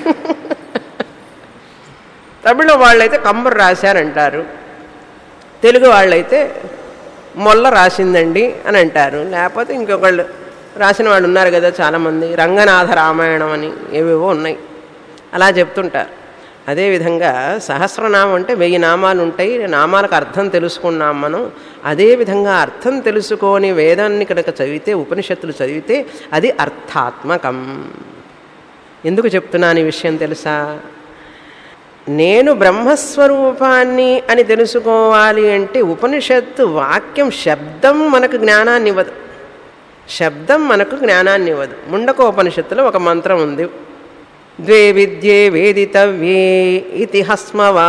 తమిళ వాళ్ళైతే కంబర్ రాశారంటారు తెలుగు వాళ్ళైతే మొల్ల రాసిందండి అని అంటారు లేకపోతే ఇంకొకళ్ళు రాసిన వాళ్ళు ఉన్నారు కదా చాలామంది రంగనాథ రామాయణం అని ఏవేవో ఉన్నాయి అలా చెప్తుంటారు అదేవిధంగా సహస్రనామం అంటే వెయ్యి నామాలు ఉంటాయి నామాలకు అర్థం తెలుసుకున్నాం మనం అదేవిధంగా అర్థం తెలుసుకొని వేదాన్ని కనుక చదివితే ఉపనిషత్తులు చదివితే అది అర్థాత్మకం ఎందుకు చెప్తున్నాను ఈ విషయం తెలుసా నేను బ్రహ్మస్వరూపాన్ని అని తెలుసుకోవాలి అంటే ఉపనిషత్తు వాక్యం శబ్దం మనకు జ్ఞానాన్ని ఇవ్వదు శబ్దం మనకు జ్ఞానాన్ని ఇవ్వదు ముండకోపనిషత్తులో ఒక మంత్రం ఉంది ద్వే విద్యే వేదితవ్యే ఇది హస్మవా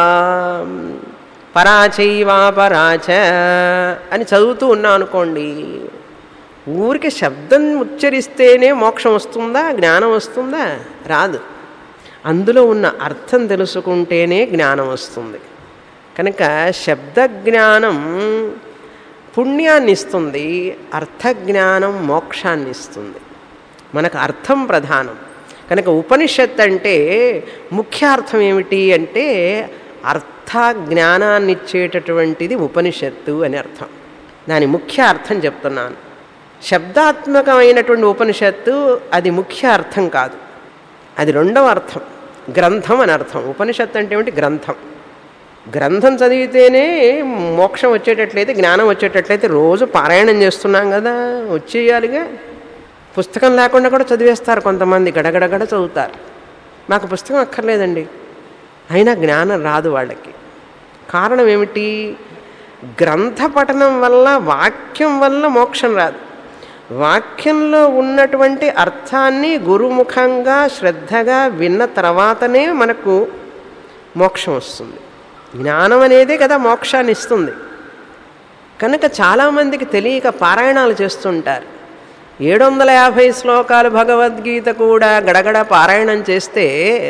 పరాచైవా పరాచ అని చదువుతూ ఉన్నాం అనుకోండి ఊరికి శబ్దం ఉచ్చరిస్తేనే మోక్షం వస్తుందా జ్ఞానం వస్తుందా రాదు అందులో ఉన్న అర్థం తెలుసుకుంటేనే జ్ఞానం వస్తుంది కనుక శబ్ద జ్ఞానం పుణ్యాన్ని ఇస్తుంది అర్థజ్ఞానం మోక్షాన్ని ఇస్తుంది మనకు అర్థం ప్రధానం కనుక ఉపనిషత్ అంటే ముఖ్య అర్థం ఏమిటి అంటే అర్థ జ్ఞానాన్ని ఇచ్చేటటువంటిది ఉపనిషత్తు అని అర్థం దాని ముఖ్య అర్థం చెప్తున్నాను శబ్దాత్మకమైనటువంటి ఉపనిషత్తు అది ముఖ్య అర్థం కాదు అది రెండవ అర్థం గ్రంథం అని అర్థం ఉపనిషత్తు అంటే ఏమిటి గ్రంథం గ్రంథం చదివితేనే మోక్షం వచ్చేటట్లయితే జ్ఞానం వచ్చేటట్లయితే రోజు పారాయణం చేస్తున్నాం కదా వచ్చేయాలిగా పుస్తకం లేకుండా కూడా చదివేస్తారు కొంతమంది గడగడగడ చదువుతారు మాకు పుస్తకం అక్కర్లేదండి అయినా జ్ఞానం రాదు వాళ్ళకి కారణం ఏమిటి గ్రంథ పఠనం వల్ల వాక్యం వల్ల మోక్షం రాదు వాక్యంలో ఉన్నటువంటి అర్థాన్ని గురుముఖంగా శ్రద్ధగా విన్న తర్వాతనే మనకు మోక్షం వస్తుంది జ్ఞానం అనేదే కదా మోక్షాన్ని ఇస్తుంది కనుక చాలామందికి తెలియక పారాయణాలు చేస్తుంటారు ఏడు వందల యాభై శ్లోకాలు భగవద్గీత కూడా గడగడ పారాయణం చేస్తే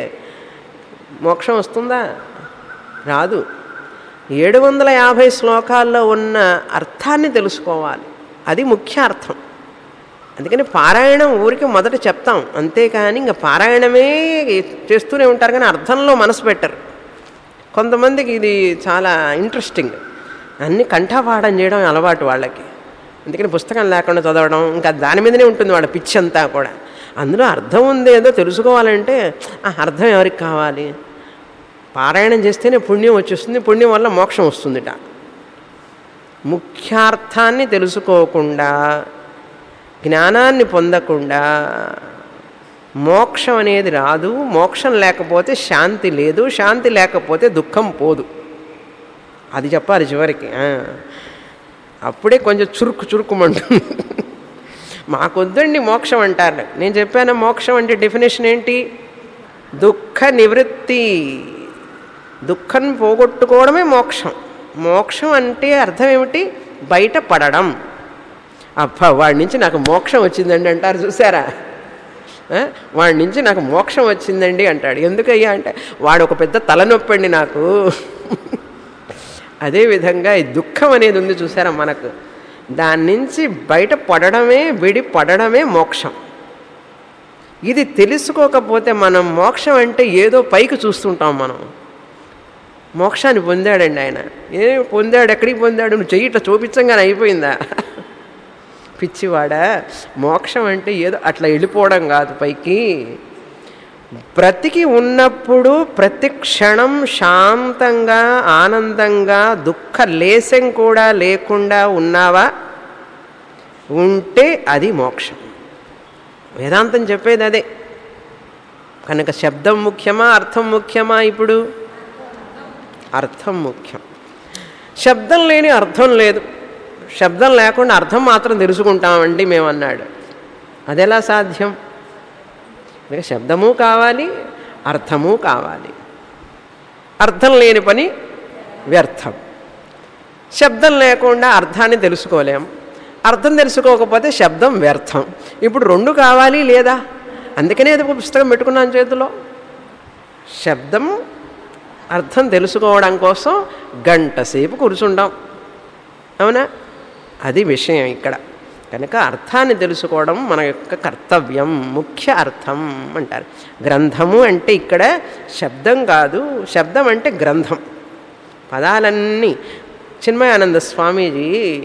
మోక్షం వస్తుందా రాదు ఏడు వందల యాభై శ్లోకాల్లో ఉన్న అర్థాన్ని తెలుసుకోవాలి అది ముఖ్య అర్థం అందుకని పారాయణం ఊరికి మొదట చెప్తాం అంతేకాని ఇంకా పారాయణమే చేస్తూనే ఉంటారు కానీ అర్థంలో మనసు పెట్టరు కొంతమందికి ఇది చాలా ఇంట్రెస్టింగ్ అన్ని కంఠపాఠం చేయడం అలవాటు వాళ్ళకి అందుకని పుస్తకం లేకుండా చదవడం ఇంకా దాని మీదనే ఉంటుంది వాళ్ళ పిచ్చి అంతా కూడా అందులో అర్థం ఉంది ఏదో తెలుసుకోవాలంటే ఆ అర్థం ఎవరికి కావాలి పారాయణం చేస్తేనే పుణ్యం వచ్చేస్తుంది పుణ్యం వల్ల మోక్షం వస్తుందిట ముఖ్యార్థాన్ని తెలుసుకోకుండా జ్ఞానాన్ని పొందకుండా మోక్షం అనేది రాదు మోక్షం లేకపోతే శాంతి లేదు శాంతి లేకపోతే దుఃఖం పోదు అది చెప్పాలి చివరికి ఆ. అప్పుడే కొంచెం చురుకు చురుకుమంటుంది మాకొద్దండి మోక్షం అంటారు నేను చెప్పాను మోక్షం అంటే డెఫినేషన్ ఏంటి దుఃఖ నివృత్తి దుఃఖం పోగొట్టుకోవడమే మోక్షం మోక్షం అంటే అర్థం ఏమిటి బయట పడడం అబ్బా వాడి నుంచి నాకు మోక్షం వచ్చిందండి అంటారు చూసారా ఆ? వాడి నుంచి నాకు మోక్షం వచ్చిందండి అంటాడు ఎందుకయ్యా అంటే వాడు ఒక పెద్ద తలనొప్పి అండి నాకు అదేవిధంగా ఈ దుఃఖం అనేది ఉంది చూసారా మనకు దాని నుంచి బయట పడడమే విడి పడడమే మోక్షం ఇది తెలుసుకోకపోతే మనం మోక్షం అంటే ఏదో పైకి చూస్తుంటాం మనం మోక్షాన్ని పొందాడండి ఆయన ఏ పొందాడు ఎక్కడికి పొందాడు నువ్వు చెయ్యి ఇట్లా చూపించంగానే అయిపోయిందా పిచ్చివాడా మోక్షం అంటే ఏదో అట్లా వెళ్ళిపోవడం కాదు పైకి బ్రతికి ఉన్నప్పుడు ప్రతి క్షణం శాంతంగా ఆనందంగా దుఃఖ లేశం కూడా లేకుండా ఉన్నావా ఉంటే అది మోక్షం వేదాంతం చెప్పేది అదే కనుక శబ్దం ముఖ్యమా అర్థం ముఖ్యమా ఇప్పుడు అర్థం ముఖ్యం శబ్దం లేని అర్థం లేదు శబ్దం లేకుండా అర్థం మాత్రం తెలుసుకుంటామండి మేము అన్నాడు అదెలా సాధ్యం ఇక శబ్దము కావాలి అర్థము కావాలి అర్థం లేని పని వ్యర్థం శబ్దం లేకుండా అర్థాన్ని తెలుసుకోలేం అర్థం తెలుసుకోకపోతే శబ్దం వ్యర్థం ఇప్పుడు రెండు కావాలి లేదా అందుకనే అది ఒక పుస్తకం పెట్టుకున్నాను చేతిలో శబ్దం అర్థం తెలుసుకోవడం కోసం గంట సేపు కూర్చుంటాం అవునా అది విషయం ఇక్కడ కనుక అర్థాన్ని తెలుసుకోవడం మన యొక్క కర్తవ్యం ముఖ్య అర్థం అంటారు గ్రంథము అంటే ఇక్కడ శబ్దం కాదు శబ్దం అంటే గ్రంథం పదాలన్నీ చిన్మయానంద స్వామీజీ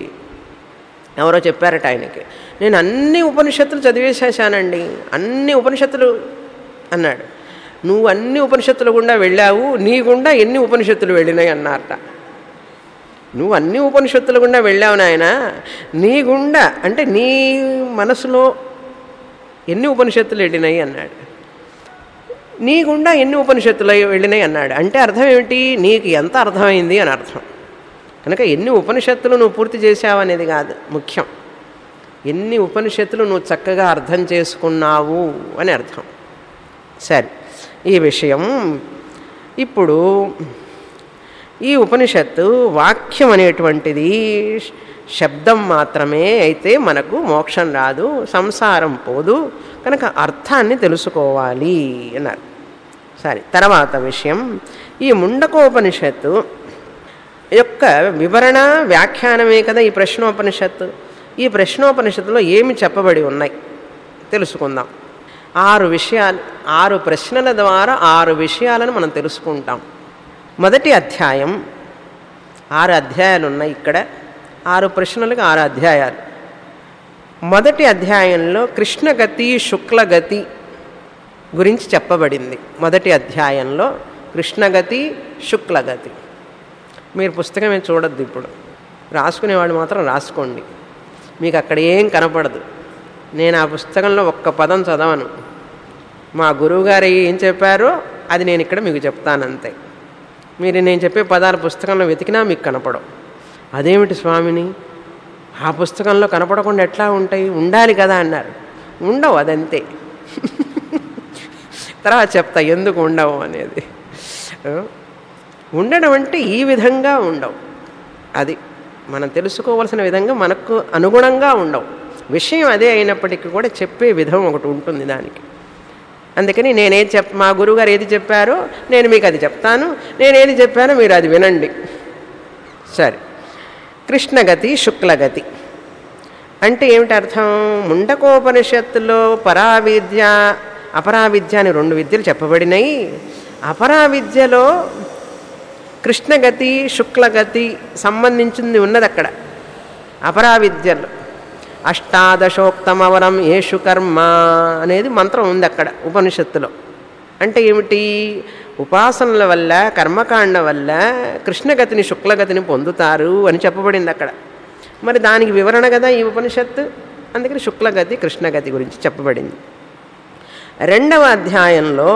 ఎవరో చెప్పారట ఆయనకి నేను అన్ని ఉపనిషత్తులు చదివేసేసానండి అన్ని ఉపనిషత్తులు అన్నాడు నువ్వు అన్ని ఉపనిషత్తుల గుండా వెళ్ళావు నీ గుండా ఎన్ని ఉపనిషత్తులు వెళ్ళినాయి అన్నారట నువ్వు అన్ని ఉపనిషత్తుల గుండా వెళ్ళావు నాయన నీ గుండా అంటే నీ మనసులో ఎన్ని ఉపనిషత్తులు వెళ్ళినాయి అన్నాడు నీ గుండా ఎన్ని ఉపనిషత్తులు వెళ్ళినాయి అన్నాడు అంటే అర్థం ఏమిటి నీకు ఎంత అర్థమైంది అని అర్థం కనుక ఎన్ని ఉపనిషత్తులు నువ్వు పూర్తి చేశావు అనేది కాదు ముఖ్యం ఎన్ని ఉపనిషత్తులు నువ్వు చక్కగా అర్థం చేసుకున్నావు అని అర్థం సరే ఈ విషయం ఇప్పుడు ఈ ఉపనిషత్తు వాక్యం అనేటువంటిది శబ్దం మాత్రమే అయితే మనకు మోక్షం రాదు సంసారం పోదు కనుక అర్థాన్ని తెలుసుకోవాలి అన్నారు సరే తర్వాత విషయం ఈ ముండకోపనిషత్తు యొక్క వివరణ వ్యాఖ్యానమే కదా ఈ ప్రశ్నోపనిషత్తు ఈ ప్రశ్నోపనిషత్తులో ఏమి చెప్పబడి ఉన్నాయి తెలుసుకుందాం ఆరు విషయాలు ఆరు ప్రశ్నల ద్వారా ఆరు విషయాలను మనం తెలుసుకుంటాం మొదటి అధ్యాయం ఆరు అధ్యాయాలు ఉన్నాయి ఇక్కడ ఆరు ప్రశ్నలకు ఆరు అధ్యాయాలు మొదటి అధ్యాయంలో కృష్ణగతి శుక్లగతి గురించి చెప్పబడింది మొదటి అధ్యాయంలో కృష్ణగతి శుక్లగతి మీరు పుస్తకమే చూడొద్దు ఇప్పుడు రాసుకునేవాడు మాత్రం రాసుకోండి మీకు అక్కడ ఏం కనపడదు నేను ఆ పుస్తకంలో ఒక్క పదం చదవను మా గురువుగారు ఏం చెప్పారో అది నేను ఇక్కడ మీకు చెప్తానంతే మీరు నేను చెప్పే పదాలు పుస్తకంలో వెతికినా మీకు కనపడవు అదేమిటి స్వామిని ఆ పుస్తకంలో కనపడకుండా ఎట్లా ఉంటాయి ఉండాలి కదా అన్నారు ఉండవు అదంతే తర్వాత చెప్తా ఎందుకు ఉండవు అనేది ఉండడం అంటే ఈ విధంగా ఉండవు అది మనం తెలుసుకోవాల్సిన విధంగా మనకు అనుగుణంగా ఉండవు విషయం అదే అయినప్పటికీ కూడా చెప్పే విధం ఒకటి ఉంటుంది దానికి అందుకని నేనేది చెప్ మా గురువుగారు ఏది చెప్పారో నేను మీకు అది చెప్తాను నేను ఏది చెప్పానో మీరు అది వినండి సరే కృష్ణగతి శుక్లగతి అంటే ఏమిటి అర్థం ముండకోపనిషత్తులో పరావిద్య అపరావిద్య అని రెండు విద్యలు చెప్పబడినాయి అపరావిద్యలో కృష్ణగతి శుక్లగతి సంబంధించింది ఉన్నది అక్కడ అపరావిద్యలో అష్టాదశోక్తమవరం ఏషు కర్మ అనేది మంత్రం ఉంది అక్కడ ఉపనిషత్తులో అంటే ఏమిటి ఉపాసనల వల్ల కర్మకాండ వల్ల కృష్ణగతిని శుక్లగతిని పొందుతారు అని చెప్పబడింది అక్కడ మరి దానికి వివరణ కదా ఈ ఉపనిషత్తు అందుకని శుక్లగతి కృష్ణగతి గురించి చెప్పబడింది రెండవ అధ్యాయంలో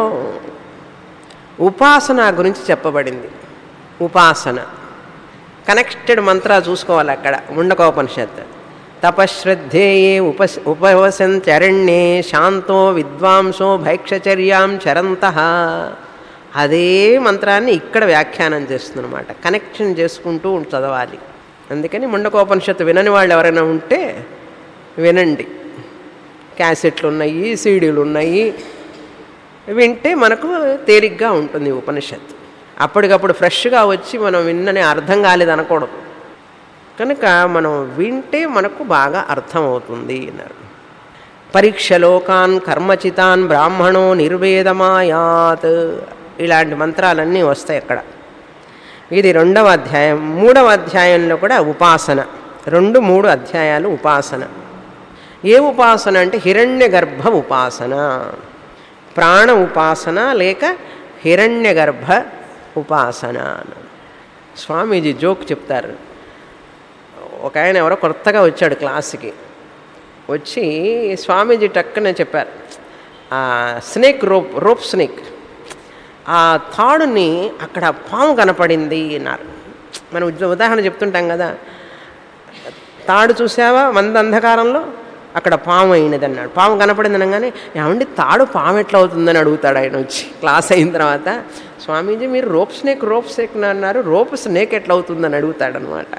ఉపాసన గురించి చెప్పబడింది ఉపాసన కనెక్టెడ్ మంత్రాలు చూసుకోవాలి అక్కడ ముండకోపనిషత్తు తపశ్రద్ధేయే ఉప ఉపవసంచరణ్యే శాంతో విద్వాంసో భైక్షచర్యాం చరంత అదే మంత్రాన్ని ఇక్కడ వ్యాఖ్యానం చేస్తుందన్నమాట కనెక్షన్ చేసుకుంటూ చదవాలి అందుకని ముండకోపనిషత్తు వినని వాళ్ళు ఎవరైనా ఉంటే వినండి క్యాసెట్లు ఉన్నాయి సీడీలు ఉన్నాయి వింటే మనకు తేలిగ్గా ఉంటుంది ఉపనిషత్తు అప్పటికప్పుడు ఫ్రెష్గా వచ్చి మనం విన్నని అర్థం కాలేదు అనకూడదు కనుక మనం వింటే మనకు బాగా అర్థమవుతుంది అన్నారు పరీక్షలోకాన్ కర్మచితాన్ బ్రాహ్మణో నిర్వేదమాయాత్ ఇలాంటి మంత్రాలన్నీ వస్తాయి అక్కడ ఇది రెండవ అధ్యాయం మూడవ అధ్యాయంలో కూడా ఉపాసన రెండు మూడు అధ్యాయాలు ఉపాసన ఏ ఉపాసన అంటే హిరణ్య గర్భ ఉపాసన ప్రాణ ఉపాసన లేక హిరణ్య గర్భ ఉపాసన స్వామీజీ జోక్ చెప్తారు ఒక ఆయన ఎవరో కొత్తగా వచ్చాడు క్లాస్కి వచ్చి స్వామీజీ టక్కునే చెప్పారు ఆ స్నేక్ రోప్ రోప్ స్నేక్ ఆ తాడుని అక్కడ పాము కనపడింది అన్నారు మనం ఉదాహరణ చెప్తుంటాం కదా తాడు చూసావా మంద అంధకారంలో అక్కడ పాము అయినది అన్నాడు పాము కనపడింది అనగానే ఏమండి తాడు పాము ఎట్లా అవుతుందని అడుగుతాడు ఆయన వచ్చి క్లాస్ అయిన తర్వాత స్వామీజీ మీరు రోప్ స్నేక్ రోప్ స్నేక్ అన్నారు రోప్ స్నేక్ ఎట్లా అవుతుందని అడుగుతాడు అనమాట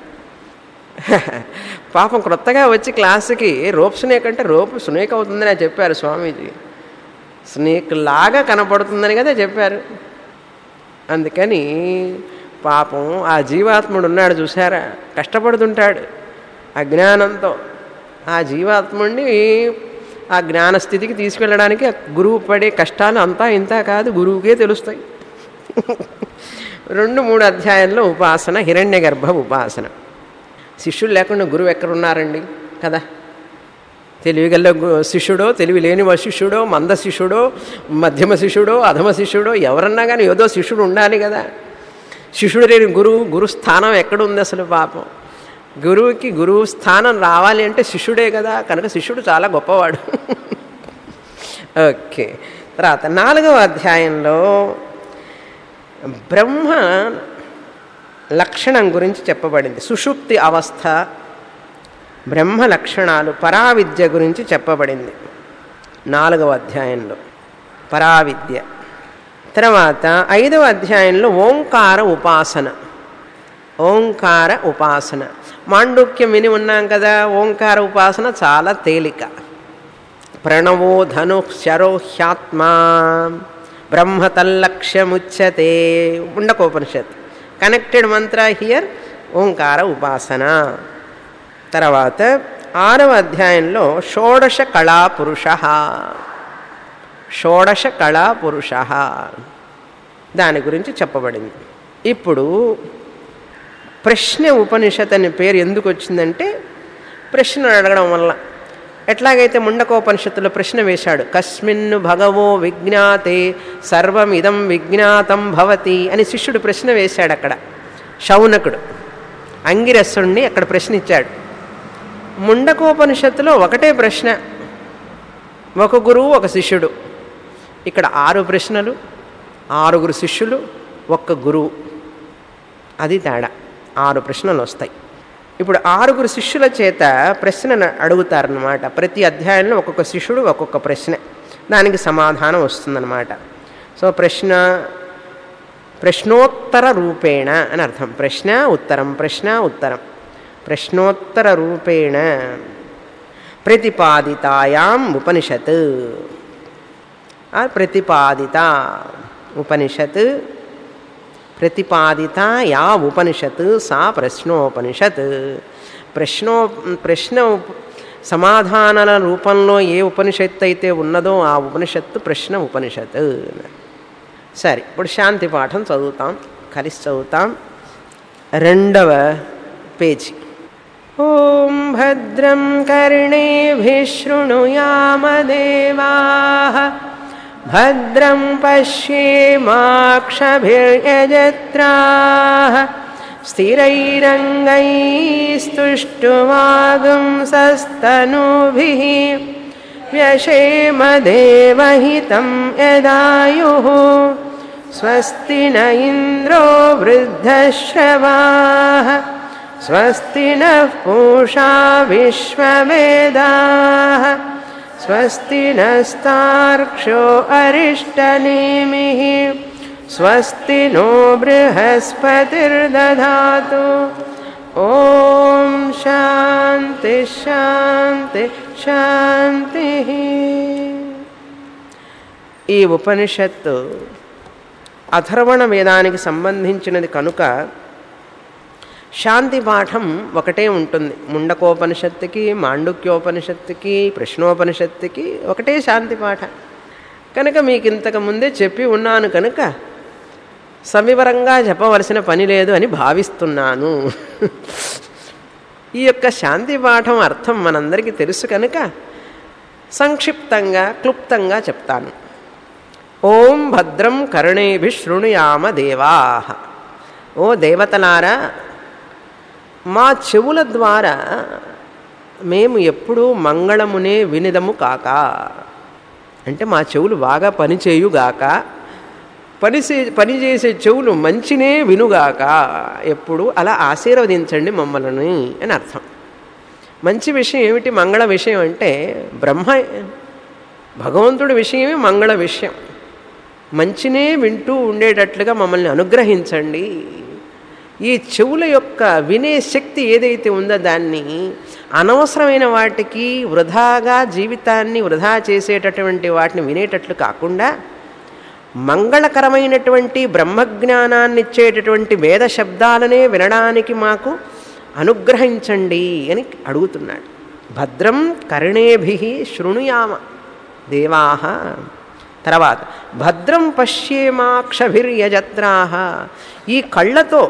పాపం క్రొత్తగా వచ్చి క్లాసుకి రోప్ స్నేక్ అంటే రోప్ స్నేక్ అవుతుందని చెప్పారు స్వామీజీ స్నేక్ లాగా కనపడుతుందని కదా చెప్పారు అందుకని పాపం ఆ జీవాత్ముడు ఉన్నాడు చూసారా కష్టపడుతుంటాడు అజ్ఞానంతో ఆ జీవాత్ముడిని ఆ జ్ఞాన స్థితికి తీసుకెళ్ళడానికి ఆ గురువు పడే కష్టాలు అంతా ఇంత కాదు గురువుకే తెలుస్తాయి రెండు మూడు అధ్యాయంలో ఉపాసన హిరణ్య గర్భ ఉపాసన శిష్యులు లేకుండా గురువు ఎక్కడున్నారండి కదా తెలివిగల గు- శిష్యుడో తెలివి లేని శిష్యుడో మంద శిష్యుడో మధ్యమ శిష్యుడో అధమ శిష్యుడో ఎవరన్నా కానీ ఏదో శిష్యుడు ఉండాలి కదా శిష్యుడు లేని గురువు గురు స్థానం ఎక్కడుంది అసలు పాపం గురువుకి గురువు స్థానం రావాలి అంటే శిష్యుడే కదా కనుక శిష్యుడు చాలా గొప్పవాడు ఓకే తర్వాత నాలుగవ అధ్యాయంలో బ్రహ్మ లక్షణం గురించి చెప్పబడింది సుషుప్తి అవస్థ బ్రహ్మ లక్షణాలు పరావిద్య గురించి చెప్పబడింది నాలుగవ అధ్యాయంలో పరావిద్య తర్వాత ఐదవ అధ్యాయంలో ఓంకార ఉపాసన ఓంకార ఉపాసన మాండుక్యం విని ఉన్నాం కదా ఓంకార ఉపాసన చాలా తేలిక ప్రణవో ధను శరో హ్యాత్మా బ్రహ్మ తల్లక్ష్యముచ్యతే ఉండకోపనిషత్ కనెక్టెడ్ మంత్ర హియర్ ఓంకార ఉపాసన తర్వాత ఆరవ అధ్యాయంలో షోడశ కళా పురుష షోడశ కళా పురుష దాని గురించి చెప్పబడింది ఇప్పుడు ప్రశ్న ఉపనిషత్ అనే పేరు ఎందుకు వచ్చిందంటే ప్రశ్న అడగడం వల్ల ఎట్లాగైతే ముండకోపనిషత్తులో ప్రశ్న వేశాడు కస్మిన్ను భగవో విజ్ఞాతే సర్వమిదం విజ్ఞాతం భవతి అని శిష్యుడు ప్రశ్న వేశాడు అక్కడ శౌనకుడు అంగిరస్సుణ్ణి అక్కడ ప్రశ్నించాడు ముండకోపనిషత్తులో ఒకటే ప్రశ్న ఒక గురువు ఒక శిష్యుడు ఇక్కడ ఆరు ప్రశ్నలు ఆరుగురు శిష్యులు ఒక్క గురువు అది తేడా ఆరు ప్రశ్నలు వస్తాయి ఇప్పుడు ఆరుగురు శిష్యుల చేత ప్రశ్న అడుగుతారనమాట ప్రతి అధ్యాయంలో ఒక్కొక్క శిష్యుడు ఒక్కొక్క ప్రశ్న దానికి సమాధానం వస్తుందన్నమాట సో ప్రశ్న ప్రశ్నోత్తర రూపేణ అని అర్థం ప్రశ్న ఉత్తరం ప్రశ్న ఉత్తరం ప్రశ్నోత్తర రూపేణ ప్రతిపాదితాయాం ఉపనిషత్ ఆ ప్రతిపాదిత ఉపనిషత్ ప్రతిపాదిత యా ఉపనిషత్ సా ప్రశ్నోపనిషత్ ప్రశ్నో ప్రశ్న ఉప- సమాధానాల రూపంలో ఏ ఉపనిషత్తు అయితే ఉన్నదో ఆ ఉపనిషత్తు ప్రశ్న ఉపనిషత్ సరే ఇప్పుడు శాంతి పాఠం చదువుతాం కలిసి చదువుతాం రెండవ పేజీ ఓం భద్రం కర్ణేభిः శృణుయామదేవాः భద్రం పశ్యేమాక్షభిర్యజత్రాः స్థిరైరంగैस्तुष्टुवागुंसस्तनूभिः व्यशेमदेवहितं यदायुः स्वस्ति न इन्द्रो वृद्धश्रवाः स्वस्ति नः पूषा विश्ववेदाः स्वस्ति नस्तार्क्ष्यो अरिष्टनेमिः स्वस्ति नो बृहस्पतिर्दधातु ॐ शान्ति शान्ति शान्तिः ఈ ఉపనిషత్తు అథర్వణ వేదానికి సంబంధించినది కనుక శాంతి పాఠం ఒకటే ఉంటుంది ముండకోపనిషత్తుకి మాండుక్యోపనిషత్తుకి ప్రశ్నోపనిషత్తుకి ఒకటే శాంతి పాఠ కనుక మీకు ఇంతకు ముందే చెప్పి ఉన్నాను కనుక సవివరంగా చెప్పవలసిన పని లేదు అని భావిస్తున్నాను ఈ యొక్క శాంతి పాఠం అర్థం మనందరికీ తెలుసు కనుక సంక్షిప్తంగా క్లుప్తంగా చెప్తాను ఓం భద్రం కరుణేభి శృణుయామ దేవా ఓ దేవతలారా మా చెవుల ద్వారా మేము ఎప్పుడూ మంగళమునే వినిదము కాక అంటే మా చెవులు బాగా పనిచేయుగాక పనిచే పనిచేసే చెవులు మంచినే వినుగాక ఎప్పుడు అలా ఆశీర్వదించండి మమ్మల్ని అని అర్థం మంచి విషయం ఏమిటి మంగళ విషయం అంటే బ్రహ్మ భగవంతుడి విషయమే మంగళ విషయం మంచినే వింటూ ఉండేటట్లుగా మమ్మల్ని అనుగ్రహించండి ఈ చెవుల యొక్క వినే శక్తి ఏదైతే ఉందో దాన్ని అనవసరమైన వాటికి వృధాగా జీవితాన్ని వృధా చేసేటటువంటి వాటిని వినేటట్లు కాకుండా మంగళకరమైనటువంటి బ్రహ్మజ్ఞానాన్ని ఇచ్చేటటువంటి వేద శబ్దాలనే వినడానికి మాకు అనుగ్రహించండి అని అడుగుతున్నాడు భద్రం కర్ణేభి శృణుయామ దేవాహ తర్వాత భద్రం పశ్యేమాక్షభిర్యజత్రాహ ఈ కళ్ళతో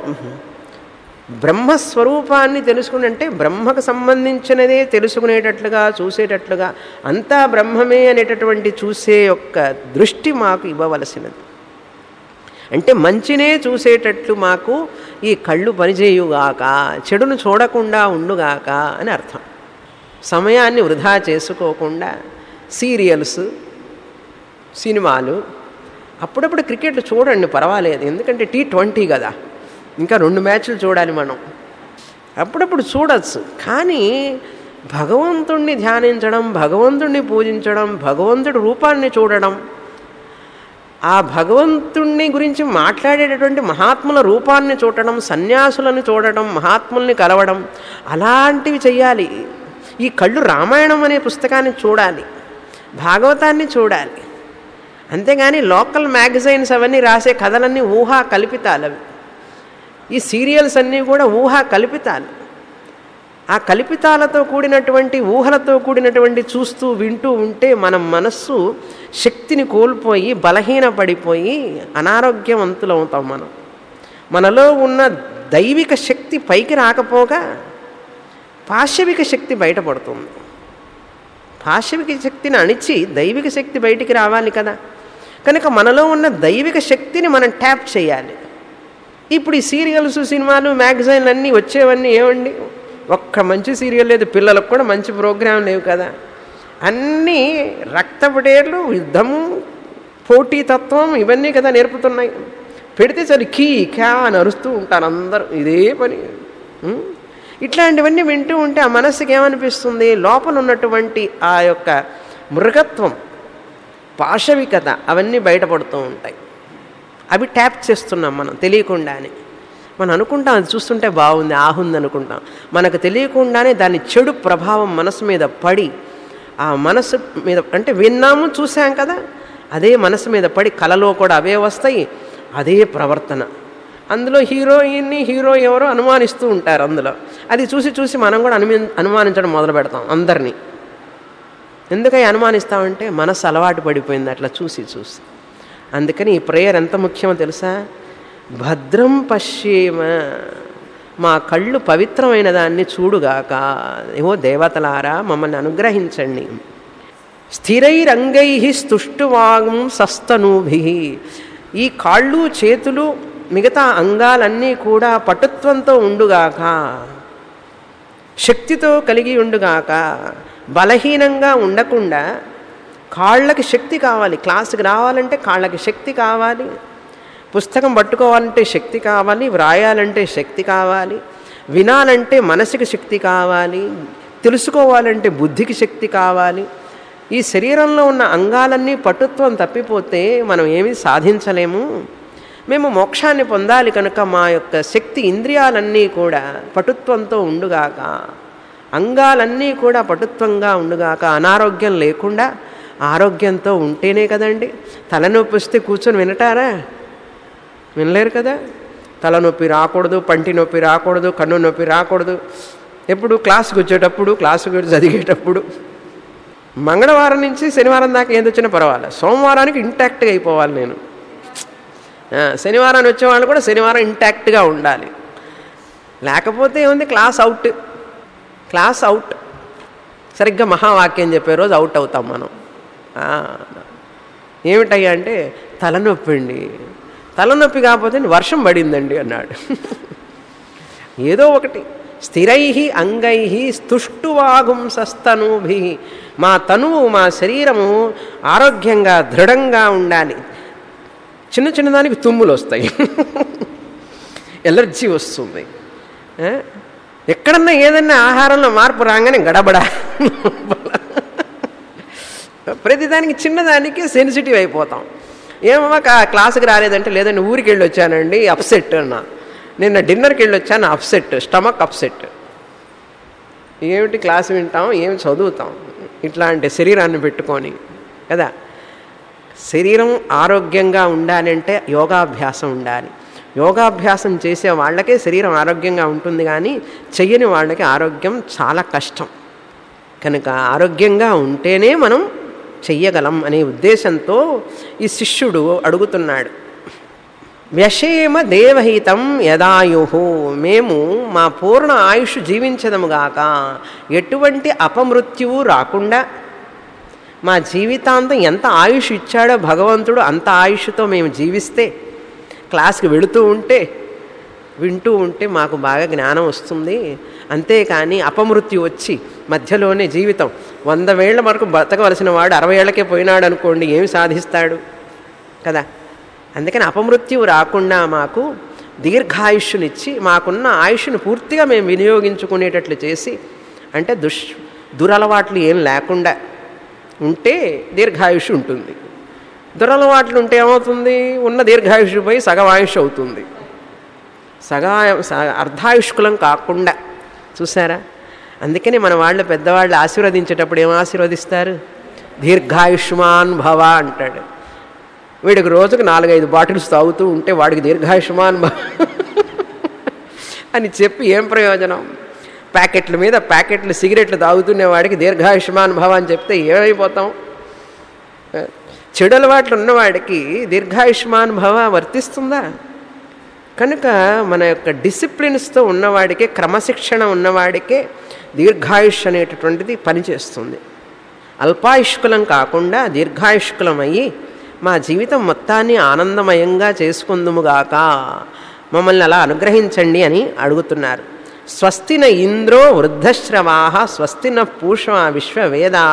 బ్రహ్మస్వరూపాన్ని తెలుసుకుని అంటే బ్రహ్మకు సంబంధించినదే తెలుసుకునేటట్లుగా చూసేటట్లుగా అంతా బ్రహ్మమే అనేటటువంటి చూసే యొక్క దృష్టి మాకు ఇవ్వవలసినది అంటే మంచినే చూసేటట్లు మాకు ఈ కళ్ళు పనిచేయుగాక చెడును చూడకుండా ఉండుగాక అని అర్థం సమయాన్ని వృధా చేసుకోకుండా సీరియల్స్ సినిమాలు అప్పుడప్పుడు క్రికెట్ చూడండి పర్వాలేదు ఎందుకంటే టీ ట్వంటీ కదా ఇంకా రెండు మ్యాచ్లు చూడాలి మనం అప్పుడప్పుడు చూడొచ్చు కానీ భగవంతుణ్ణి ధ్యానించడం భగవంతుణ్ణి పూజించడం భగవంతుడి రూపాన్ని చూడడం ఆ భగవంతుణ్ణి గురించి మాట్లాడేటటువంటి మహాత్ముల రూపాన్ని చూడటం సన్యాసులను చూడటం మహాత్ముల్ని కలవడం అలాంటివి చెయ్యాలి ఈ కళ్ళు రామాయణం అనే పుస్తకాన్ని చూడాలి భాగవతాన్ని చూడాలి అంతేగాని లోకల్ మ్యాగజైన్స్ అవన్నీ రాసే కథలన్నీ ఊహా కల్పితాలు అవి ఈ సీరియల్స్ అన్నీ కూడా ఊహా కల్పితాలు ఆ కల్పితాలతో కూడినటువంటి ఊహలతో కూడినటువంటి చూస్తూ వింటూ ఉంటే మన మనస్సు శక్తిని కోల్పోయి బలహీనపడిపోయి అనారోగ్యవంతులు అవుతాం మనం మనలో ఉన్న దైవిక శక్తి పైకి రాకపోగా పాశవిక శక్తి బయటపడుతుంది పాశవిక శక్తిని అణిచి దైవిక శక్తి బయటికి రావాలి కదా కనుక మనలో ఉన్న దైవిక శక్తిని మనం ట్యాప్ చేయాలి ఇప్పుడు ఈ సీరియల్స్ సినిమాలు మ్యాగజైన్లు అన్నీ వచ్చేవన్నీ ఏమండి ఒక్క మంచి సీరియల్ లేదు పిల్లలకు కూడా మంచి ప్రోగ్రాం లేవు కదా అన్నీ రక్తపటేర్లు యుద్ధము పోటీతత్వం ఇవన్నీ కదా నేర్పుతున్నాయి పెడితే సరే కీ క్యా అని అరుస్తూ ఉంటారు అందరూ ఇదే పని ఉం? ఇట్లాంటివన్నీ వింటూ ఉంటే ఆ మనస్సుకి ఏమనిపిస్తుంది లోపల ఉన్నటువంటి ఆ యొక్క మృగత్వం పాశవికత అవన్నీ బయటపడుతూ ఉంటాయి అవి ట్యాప్ చేస్తున్నాం మనం తెలియకుండానే మనం అనుకుంటాం అది చూస్తుంటే బాగుంది ఆహుంది అనుకుంటాం మనకు తెలియకుండానే దాని చెడు ప్రభావం మనసు మీద పడి ఆ మనసు మీద అంటే విన్నాము చూసాం కదా అదే మనసు మీద పడి కలలో కూడా అవే వస్తాయి అదే ప్రవర్తన అందులో హీరోయిన్ని హీరో ఎవరో అనుమానిస్తూ ఉంటారు అందులో అది చూసి చూసి మనం కూడా అనుమి అనుమానించడం మొదలు పెడతాం అందరినీ ఎందుకై అనుమానిస్తామంటే మనసు అలవాటు పడిపోయింది అట్లా చూసి చూసి అందుకని ఈ ప్రేయర్ ఎంత ముఖ్యమో తెలుసా భద్రం పశ్యేమ మా కళ్ళు పవిత్రమైన దాన్ని చూడుగాక ఏవో దేవతలారా మమ్మల్ని అనుగ్రహించండి స్థిరైరంగై స్తుష్టువాగం సస్తనూభి ఈ కాళ్ళు చేతులు మిగతా అంగాలన్నీ కూడా పటుత్వంతో ఉండుగాక శక్తితో కలిగి ఉండుగాక బలహీనంగా ఉండకుండా కాళ్ళకి శక్తి కావాలి క్లాసుకి రావాలంటే కాళ్ళకి శక్తి కావాలి పుస్తకం పట్టుకోవాలంటే శక్తి కావాలి వ్రాయాలంటే శక్తి కావాలి వినాలంటే మనసుకి శక్తి కావాలి తెలుసుకోవాలంటే బుద్ధికి శక్తి కావాలి ఈ శరీరంలో ఉన్న అంగాలన్నీ పటుత్వం తప్పిపోతే మనం ఏమీ సాధించలేము మేము మోక్షాన్ని పొందాలి కనుక మా యొక్క శక్తి ఇంద్రియాలన్నీ కూడా పటుత్వంతో ఉండుగాక అంగాలన్నీ కూడా పటుత్వంగా ఉండుగాక అనారోగ్యం లేకుండా ఆరోగ్యంతో ఉంటేనే కదండి తలనొప్పి వస్తే కూర్చొని వినటారా వినలేరు కదా తలనొప్పి రాకూడదు పంటి నొప్పి రాకూడదు కన్ను నొప్పి రాకూడదు ఎప్పుడు క్లాస్కి వచ్చేటప్పుడు క్లాసుకు చదివేటప్పుడు మంగళవారం నుంచి శనివారం దాకా ఏది వచ్చినా పర్వాలేదు సోమవారానికి ఇంటాక్ట్గా అయిపోవాలి నేను ఆ, శనివారాన్ని వచ్చేవాళ్ళు కూడా శనివారం ఇంటాక్ట్గా ఉండాలి లేకపోతే ఏముంది క్లాస్ అవుట్ క్లాస్ అవుట్ సరిగ్గా మహావాక్యం చెప్పే రోజు అవుట్ అవుతాం మనం ఆ, ఏమిటయ్యా అంటే తలనొప్పి అండి తలనొప్పి కాకపోతే వర్షం పడిందండి అన్నాడు ఏదో ఒకటి స్థిరై అంగై స్తుష్టువాగుం సస్తనూభి మా తనువు మా శరీరము ఆరోగ్యంగా దృఢంగా ఉండాలి చిన్న చిన్నదానికి తుమ్ములు వస్తాయి ఎలర్జీ వస్తుంది ఏ? ఎక్కడన్నా ఏదన్నా ఆహారంలో మార్పు రాగానే గడబడా ప్రతిదానికి చిన్నదానికి సెన్సిటివ్ అయిపోతాం ఏమమ్మా కా- క్లాసుకి రాలేదంటే లేదండి ఊరికి వెళ్ళి వచ్చానండి అప్సెట్ అన్నా నిన్న డిన్నర్కి వెళ్ళి వచ్చాను అప్సెట్ స్టమక్ అప్సెట్ ఏమిటి క్లాస్ వింటాం ఏమి చదువుతాం ఇట్లాంటి శరీరాన్ని పెట్టుకొని కదా శరీరం ఆరోగ్యంగా ఉండాలంటే యోగాభ్యాసం ఉండాలి యోగాభ్యాసం చేసే వాళ్ళకే శరీరం ఆరోగ్యంగా ఉంటుంది కానీ చెయ్యని వాళ్ళకి ఆరోగ్యం చాలా కష్టం కనుక ఆరోగ్యంగా ఉంటేనే మనం చెయ్యగలం అనే ఉద్దేశంతో ఈ శిష్యుడు అడుగుతున్నాడు వ్యషేమ దేవహితం యదాయు మేము మా పూర్ణ ఆయుష్ జీవించదముగాక ఎటువంటి అపమృత్యువు రాకుండా మా జీవితాంతం ఎంత ఆయుష్ ఇచ్చాడో భగవంతుడు అంత ఆయుష్తో మేము జీవిస్తే క్లాస్కి వెళుతూ ఉంటే వింటూ ఉంటే మాకు బాగా జ్ఞానం వస్తుంది అంతేకాని అపమృత్యు వచ్చి మధ్యలోనే జీవితం వంద వేళ్ల వరకు బతకవలసిన వాడు అరవై ఏళ్ళకే పోయినాడు అనుకోండి ఏమి సాధిస్తాడు కదా అందుకని అపమృత్యువు రాకుండా మాకు దీర్ఘాయుష్యునిచ్చి మాకున్న ఆయుష్ను పూర్తిగా మేము వినియోగించుకునేటట్లు చేసి అంటే దుష్ దురలవాట్లు ఏం లేకుండా ఉంటే దీర్ఘాయుష్ ఉంటుంది దురలవాట్లు ఉంటే ఏమవుతుంది ఉన్న దీర్ఘాయుష్ పోయి సగం ఆయుష్ అవుతుంది సగా స- అర్ధాయుష్కులం కాకుండా చూసారా అందుకని మన వాళ్ళు పెద్దవాళ్ళు ఆశీర్వదించేటప్పుడు ఏం ఆశీర్వదిస్తారు దీర్ఘాయుష్మాన్ భవ అంటాడు వీడికి రోజుకు నాలుగైదు బాటిల్స్ తాగుతూ ఉంటే వాడికి దీర్ఘాయుష్మాన్ భవ అని చెప్పి ఏం ప్రయోజనం ప్యాకెట్ల మీద ప్యాకెట్లు సిగరెట్లు తాగుతున్న వాడికి దీర్ఘాయుష్మాన్ భవ అని చెప్తే ఏమైపోతాం చెడు అలవాట్లు ఉన్నవాడికి దీర్ఘాయుష్మాన్ భవ వర్తిస్తుందా కనుక మన యొక్క డిసిప్లిన్స్తో ఉన్నవాడికే క్రమశిక్షణ ఉన్నవాడికే దీర్ఘాయుష్ అనేటటువంటిది పనిచేస్తుంది అల్పాయుష్కులం కాకుండా దీర్ఘాయుష్కులం అయ్యి మా జీవితం మొత్తాన్ని ఆనందమయంగా చేసుకుందుముగాక మమ్మల్ని అలా అనుగ్రహించండి అని అడుగుతున్నారు స్వస్తిన ఇంద్రో వృద్ధశ్రవా స్వస్తిన పూష విశ్వవేదా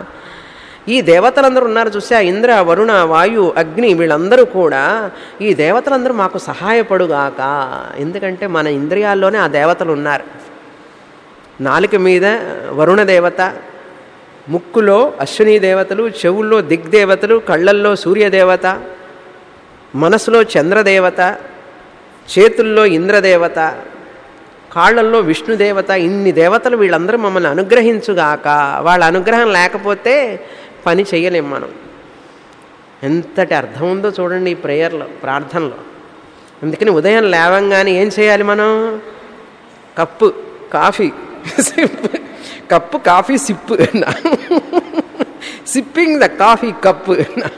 ఈ దేవతలందరూ ఉన్నారు చూసా ఇంద్ర వరుణ వాయు అగ్ని వీళ్ళందరూ కూడా ఈ దేవతలందరూ మాకు సహాయపడుగాక ఎందుకంటే మన ఇంద్రియాల్లోనే ఆ దేవతలు ఉన్నారు నాలుక మీద వరుణ దేవత ముక్కులో అశ్విని దేవతలు చెవుల్లో దిగ్దేవతలు కళ్ళల్లో సూర్యదేవత మనసులో చంద్రదేవత చేతుల్లో ఇంద్రదేవత కాళ్ళల్లో విష్ణుదేవత ఇన్ని దేవతలు వీళ్ళందరూ మమ్మల్ని అనుగ్రహించుగాక వాళ్ళ అనుగ్రహం లేకపోతే పని చేయలేం మనం ఎంతటి అర్థం ఉందో చూడండి ఈ ప్రేయర్లో ప్రార్థనలో అందుకని ఉదయం లేవంగానే ఏం చేయాలి మనం cup coffee sip cup coffee sip sipping the coffee cup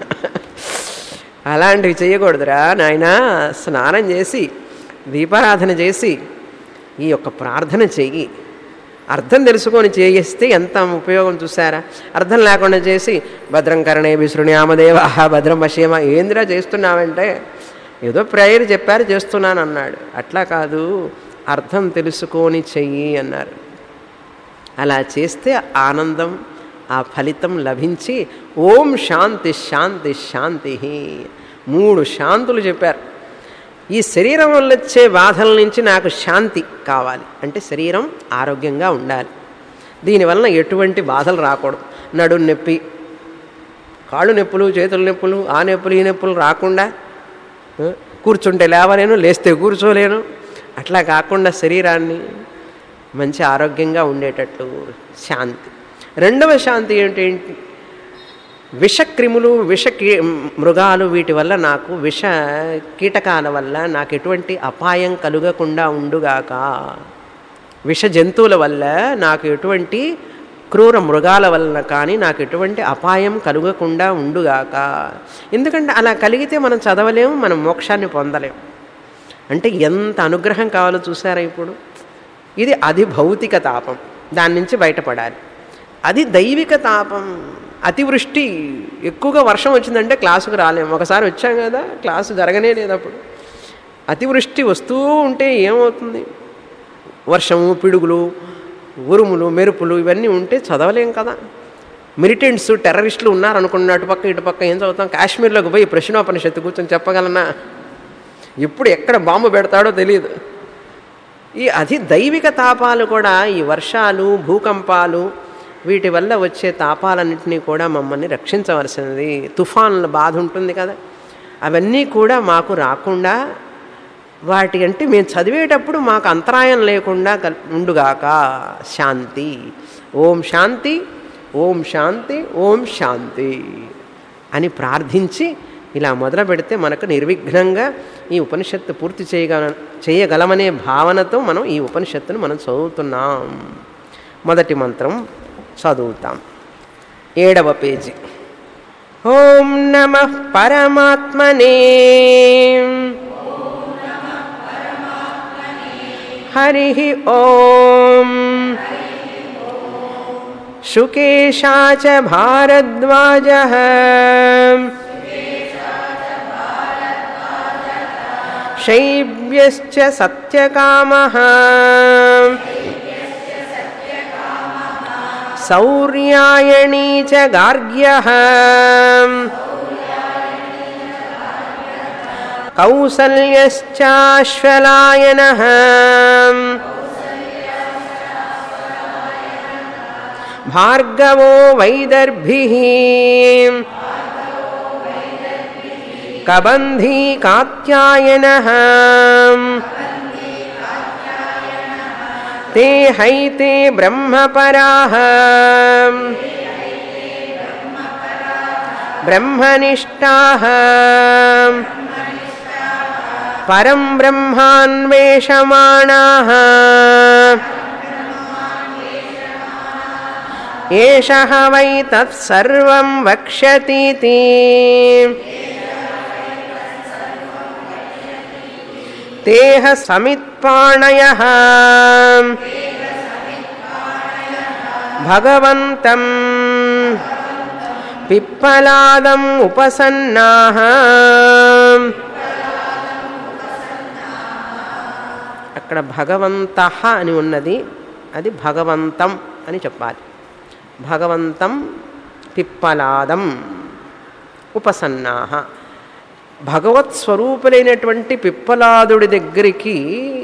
అలాంటివి చేయకూడదురా నాయన స్నానం చేసి దీపారాధన చేసి ఈ యొక్క ప్రార్థన చెయ్యి అర్థం తెలుసుకొని చేయిస్తే ఎంత ఉపయోగం చూసారా అర్థం లేకుండా చేసి భద్రం కరణే విశృణ్యామదేవ భద్రం పశ్యమ ఏందిరా చేస్తున్నావంటే ఏదో ప్రేయర్ చెప్పారు చేస్తున్నాను అన్నాడు అట్లా కాదు అర్థం తెలుసుకొని చెయ్యి అన్నారు అలా చేస్తే ఆనందం ఆ ఫలితం లభించి ఓం శాంతి శాంతి శాంతి మూడు శాంతులు చెప్పారు ఈ శరీరం వల్ల వచ్చే బాధల నుంచి నాకు శాంతి కావాలి అంటే శరీరం ఆరోగ్యంగా ఉండాలి దీనివల్ల ఎటువంటి బాధలు రాకూడదు నడు నొప్పి కాళ్ళు నొప్పులు చేతుల నొప్పులు ఆ నొప్పులు ఈ నొప్పులు రాకుండా ఆ, కూర్చుంటే లేవలేను లేస్తే కూర్చోలేను అట్లా కాకుండా శరీరాన్ని మంచి ఆరోగ్యంగా ఉండేటట్లు శాంతి రెండవ శాంతి ఏంటి విషక్రిములు విష కీ- మృగాలు వీటి వల్ల నాకు విష కీటకాల వల్ల నాకు ఎటువంటి అపాయం కలుగకుండా ఉండుగాక విష జంతువుల వల్ల నాకు ఎటువంటి క్రూర మృగాల వలన కానీ నాకు ఎటువంటి అపాయం కలుగకుండా ఉండుగాక ఎందుకంటే అలా కలిగితే మనం చదవలేము మనం మోక్షాన్ని పొందలేము అంటే ఎంత అనుగ్రహం కావాలో చూసారా ఇప్పుడు ఇది అది భౌతిక తాపం దాని నుంచి బయటపడాలి అది దైవిక తాపం అతివృష్టి ఎక్కువగా వర్షం వచ్చిందంటే క్లాసుకు రాలేము ఒకసారి వచ్చాం కదా క్లాసు జరగనే లేదు అప్పుడు అతివృష్టి వస్తూ ఉంటే ఏమవుతుంది వర్షము పిడుగులు ఉరుములు మెరుపులు ఇవన్నీ ఉంటే చదవలేం కదా మిలిటెంట్స్ టెర్రరిస్టులు ఉన్నారనుకున్న అటుపక్క ఇటుపక్క ఏం చదువుతాం కాశ్మీర్లోకి పోయి ప్రశ్నోపనిషత్తు కూర్చొని చెప్పగలనా ఎప్పుడు ఎక్కడ బాంబు పెడతాడో తెలియదు ఈ అతి దైవిక తాపాలు కూడా ఈ వర్షాలు భూకంపాలు వీటి వల్ల వచ్చే తాపాలన్నింటినీ కూడా మమ్మల్ని రక్షించవలసినది తుఫాన్ల బాధ ఉంటుంది కదా అవన్నీ కూడా మాకు రాకుండా వాటి అంటే మేము చదివేటప్పుడు మాకు అంతరాయం లేకుండా కల్ ఉండుగాక శాంతి ఓం శాంతి ఓం శాంతి ఓం శాంతి అని ప్రార్థించి ఇలా మొదలు పెడితే మనకు నిర్విఘ్నంగా ఈ ఉపనిషత్తు పూర్తి చేయగల చేయగలమనే భావనతో మనం ఈ ఉపనిషత్తును మనం చదువుతున్నాం మొదటి మంత్రం చదువుతాం ఏడవ పేజీ ఓం నమ పరమాత్మనే హరి ఓం शुकेशा च भारद्वाजः शैव्यश्च सत्यकामः सौर्यायणी च गार्ग्यः कौसल्यश्चाश्वलायनः भार्गवो वैदर्भिः कबन्धी कात्यायनः ते हैते ब्रह्मपराः ब्रह्मनिष्ठाः परं ब्रह्मान्वेषमाणाः एषः वै तत्सर्वं वक्ष्यतीति तेह समित्पाणयः भगवन्तं पिप्पलादम् उपसन्नाः అక్కడ భగవంత అని ఉన్నది అది భగవంతం అని చెప్పాలి భగవంతం పిప్పలాదం ఉపసన్నాహ భగవత్ స్వరూపులైనటువంటి పిప్పలాదుడి దగ్గరికి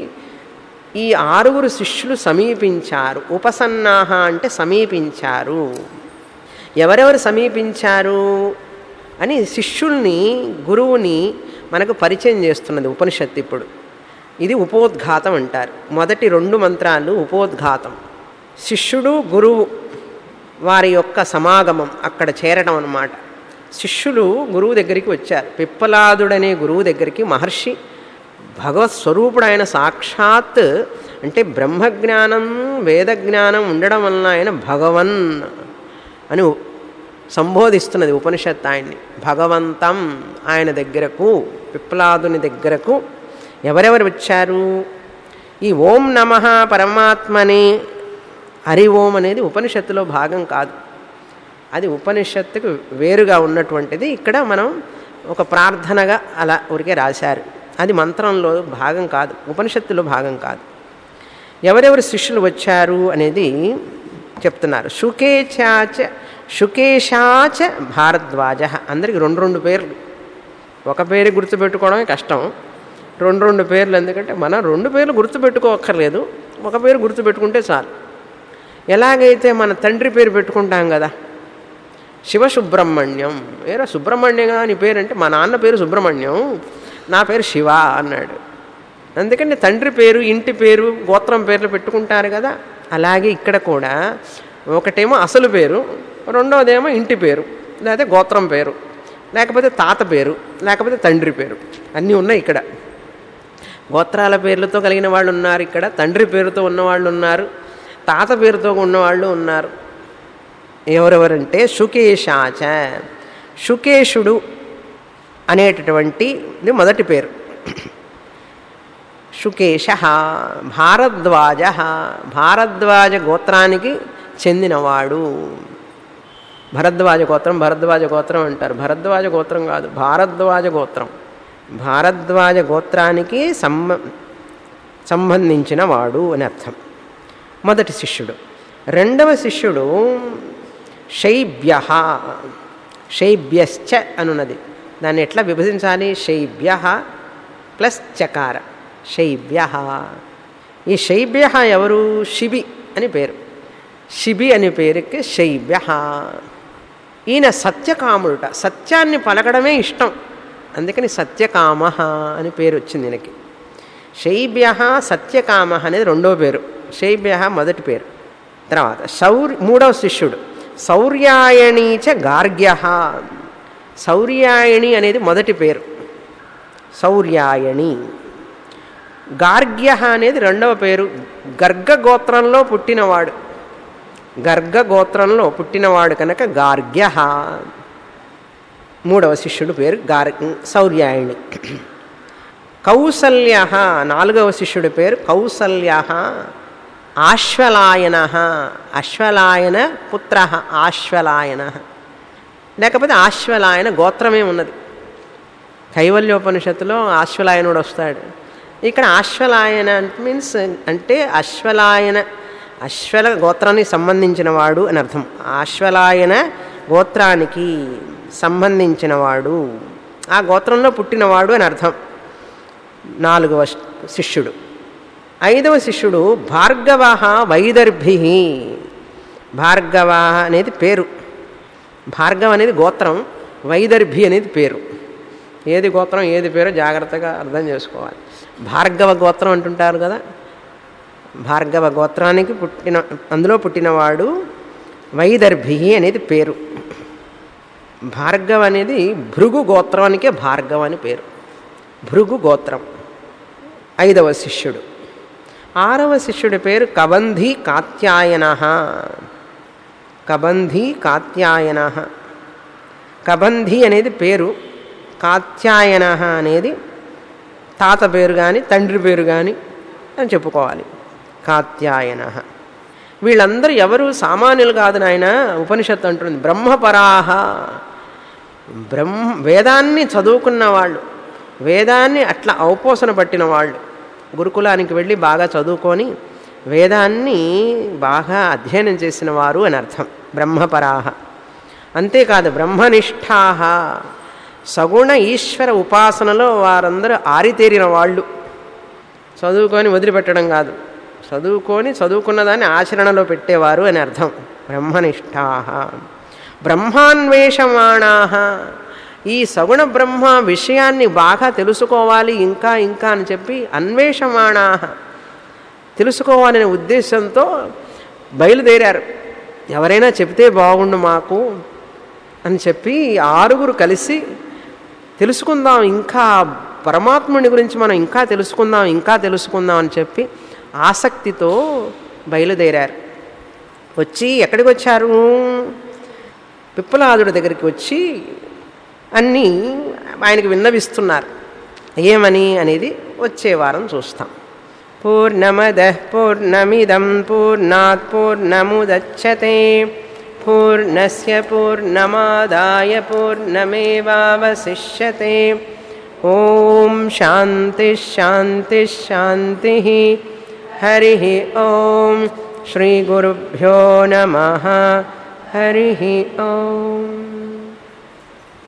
ఈ ఆరుగురు శిష్యులు సమీపించారు ఉపసన్నాహ అంటే సమీపించారు ఎవరెవరు సమీపించారు అని శిష్యుల్ని గురువుని మనకు పరిచయం చేస్తున్నది ఉపనిషత్తు ఇప్పుడు ఇది ఉపోద్ఘాతం అంటారు మొదటి రెండు మంత్రాలు ఉపోద్ఘాతం శిష్యుడు గురువు వారి యొక్క సమాగమం అక్కడ చేరడం అన్నమాట శిష్యులు గురువు దగ్గరికి వచ్చారు పిప్పలాదుడనే గురువు దగ్గరికి మహర్షి భగవత్ స్వరూపుడు ఆయన సాక్షాత్ అంటే బ్రహ్మజ్ఞానం వేదజ్ఞానం ఉండడం వలన ఆయన భగవన్ అని సంబోధిస్తున్నది ఉపనిషత్ ఆయన్ని భగవంతం ఆయన దగ్గరకు పిప్పలాదుని దగ్గరకు ఎవరెవరు వచ్చారు ఈ ఓం నమ పరమాత్మని హరి ఓం అనేది ఉపనిషత్తులో భాగం కాదు అది ఉపనిషత్తుకు వేరుగా ఉన్నటువంటిది ఇక్కడ మనం ఒక ప్రార్థనగా అలా ఊరికే రాశారు అది మంత్రంలో భాగం కాదు ఉపనిషత్తులో భాగం కాదు ఎవరెవరు శిష్యులు వచ్చారు అనేది చెప్తున్నారు శుకేచాచ శుకేశాచ భారద్వాజ అందరికి రెండు రెండు పేర్లు ఒక పేరు గుర్తుపెట్టుకోవడమే కష్టం రెండు రెండు పేర్లు ఎందుకంటే మనం రెండు పేర్లు గుర్తుపెట్టుకోక్కర్లేదు ఒక పేరు గుర్తుపెట్టుకుంటే చాలు ఎలాగైతే మన తండ్రి పేరు పెట్టుకుంటాం కదా శివ సుబ్రహ్మణ్యం ఏరా సుబ్రహ్మణ్యంగా నీ పేరు అంటే మా నాన్న పేరు సుబ్రహ్మణ్యం నా పేరు శివ అన్నాడు అందుకని తండ్రి పేరు ఇంటి పేరు గోత్రం పేర్లు పెట్టుకుంటారు కదా అలాగే ఇక్కడ కూడా ఒకటేమో అసలు పేరు రెండవదేమో ఇంటి పేరు లేకపోతే గోత్రం పేరు లేకపోతే తాత పేరు లేకపోతే తండ్రి పేరు అన్నీ ఉన్నాయి ఇక్కడ గోత్రాల పేర్లతో కలిగిన వాళ్ళు ఉన్నారు ఇక్కడ తండ్రి పేరుతో ఉన్నవాళ్ళు ఉన్నారు తాత పేరుతో ఉన్నవాళ్ళు ఉన్నారు ఎవరెవరంటే శుకేశాచ శుకేశుడు అనేటటువంటి ఇది మొదటి పేరు శుకేశ భారద్వాజ భారద్వాజ గోత్రానికి చెందినవాడు భరద్వాజ గోత్రం భరద్వాజ గోత్రం అంటారు భరద్వాజ గోత్రం కాదు భారద్వాజ గోత్రం భారద్వాజ గోత్రానికి సంబ సంబంధించిన వాడు అని అర్థం మొదటి శిష్యుడు రెండవ శిష్యుడు శైభ్య శైభ్యశ్చ అనున్నది దాన్ని ఎట్లా విభజించాలి శైభ్య ప్లస్ చకార శైభ్య ఈ శైబ్య ఎవరు శిబి అని పేరు శిబి అని పేరుకి శైబ్య ఈయన సత్యకాముడుట సత్యాన్ని పలకడమే ఇష్టం అందుకని సత్యకామ అని పేరు వచ్చింది ఈయనకి శైబ్య సత్యకామ అనేది రెండో పేరు శైబ్య మొదటి పేరు తర్వాత శౌర్ మూడవ శిష్యుడు శౌర్యాయణీచ గార్గ్య శౌర్యాయణి అనేది మొదటి పేరు శౌర్యాయణి గార్గ్య అనేది రెండవ పేరు గర్గ గోత్రంలో పుట్టినవాడు గర్గ గోత్రంలో పుట్టినవాడు కనుక గార్గ్య మూడవ శిష్యుడు పేరు గార్ శౌర్యాయణి కౌసల్య నాలుగవ శిష్యుడి పేరు కౌసల్య ఆశ్వలాయన అశ్వలాయన పుత్ర ఆశ్వలాయన లేకపోతే ఆశ్వలాయన గోత్రమే ఉన్నది కైవల్యోపనిషత్తులో ఆశ్వలాయనుడు వస్తాడు ఇక్కడ ఆశ్వలాయన మీన్స్ అంటే అశ్వలాయన అశ్వల గోత్రానికి సంబంధించిన వాడు అని అర్థం ఆశ్వలాయన గోత్రానికి సంబంధించినవాడు ఆ గోత్రంలో పుట్టినవాడు అని అర్థం నాలుగవ శిష్యుడు ఐదవ శిష్యుడు భార్గవ వైదర్భి భార్గవ అనేది పేరు భార్గవ అనేది గోత్రం వైదర్భి అనేది పేరు ఏది గోత్రం ఏది పేరు జాగ్రత్తగా అర్థం చేసుకోవాలి భార్గవ గోత్రం అంటుంటారు కదా భార్గవ గోత్రానికి పుట్టిన అందులో పుట్టినవాడు వైదర్భి అనేది పేరు భార్గవ అనేది భృగు గోత్రానికే భార్గవ అని పేరు భృగు గోత్రం ఐదవ శిష్యుడు ఆరవ శిష్యుడి పేరు కబంధి కాత్యాయన కబంధి కాత్యాయన కబంధి అనేది పేరు కాత్యాయన అనేది తాత పేరు కానీ తండ్రి పేరు కానీ అని చెప్పుకోవాలి కాత్యాయన వీళ్ళందరూ ఎవరు సామాన్యులు కాదు నాయన ఉపనిషత్తు అంటుంది బ్రహ్మపరాహ బ్రహ్మ వేదాన్ని చదువుకున్న వాళ్ళు వేదాన్ని అట్లా ఔపోసన పట్టిన వాళ్ళు గురుకులానికి వెళ్ళి బాగా చదువుకొని వేదాన్ని బాగా అధ్యయనం చేసిన వారు అని అర్థం బ్రహ్మపరాహ అంతేకాదు బ్రహ్మనిష్ఠాహ సగుణ ఈశ్వర ఉపాసనలో వారందరూ ఆరితేరిన వాళ్ళు చదువుకొని వదిలిపెట్టడం కాదు చదువుకొని చదువుకున్న దాన్ని ఆచరణలో పెట్టేవారు అని అర్థం బ్రహ్మనిష్ఠాహ బ్రహ్మాన్వేషమాణా ఈ సగుణ బ్రహ్మ విషయాన్ని బాగా తెలుసుకోవాలి ఇంకా ఇంకా అని చెప్పి అన్వేషమాణా తెలుసుకోవాలనే ఉద్దేశంతో బయలుదేరారు ఎవరైనా చెబితే బాగుండు మాకు అని చెప్పి ఆరుగురు కలిసి తెలుసుకుందాం ఇంకా పరమాత్ముని గురించి మనం ఇంకా తెలుసుకుందాం ఇంకా తెలుసుకుందాం అని చెప్పి ఆసక్తితో బయలుదేరారు వచ్చి ఎక్కడికి వచ్చారు పిప్పలాదుడి దగ్గరికి వచ్చి అన్నీ ఆయనకి విన్నవిస్తున్నారు ఏమని అనేది వచ్చే వారం చూస్తాం పూర్ణమద పూర్ణమిదం పూర్ణాత్ పూర్ణముదచ్చతే పూర్ణస్య పూర్ణమాదాయ పూర్ణమేవావశిష్యతే ఓం శాంతి శాంతి శాంతి హరి ఓం శ్రీ గురుభ్యో నమ హరి ఓం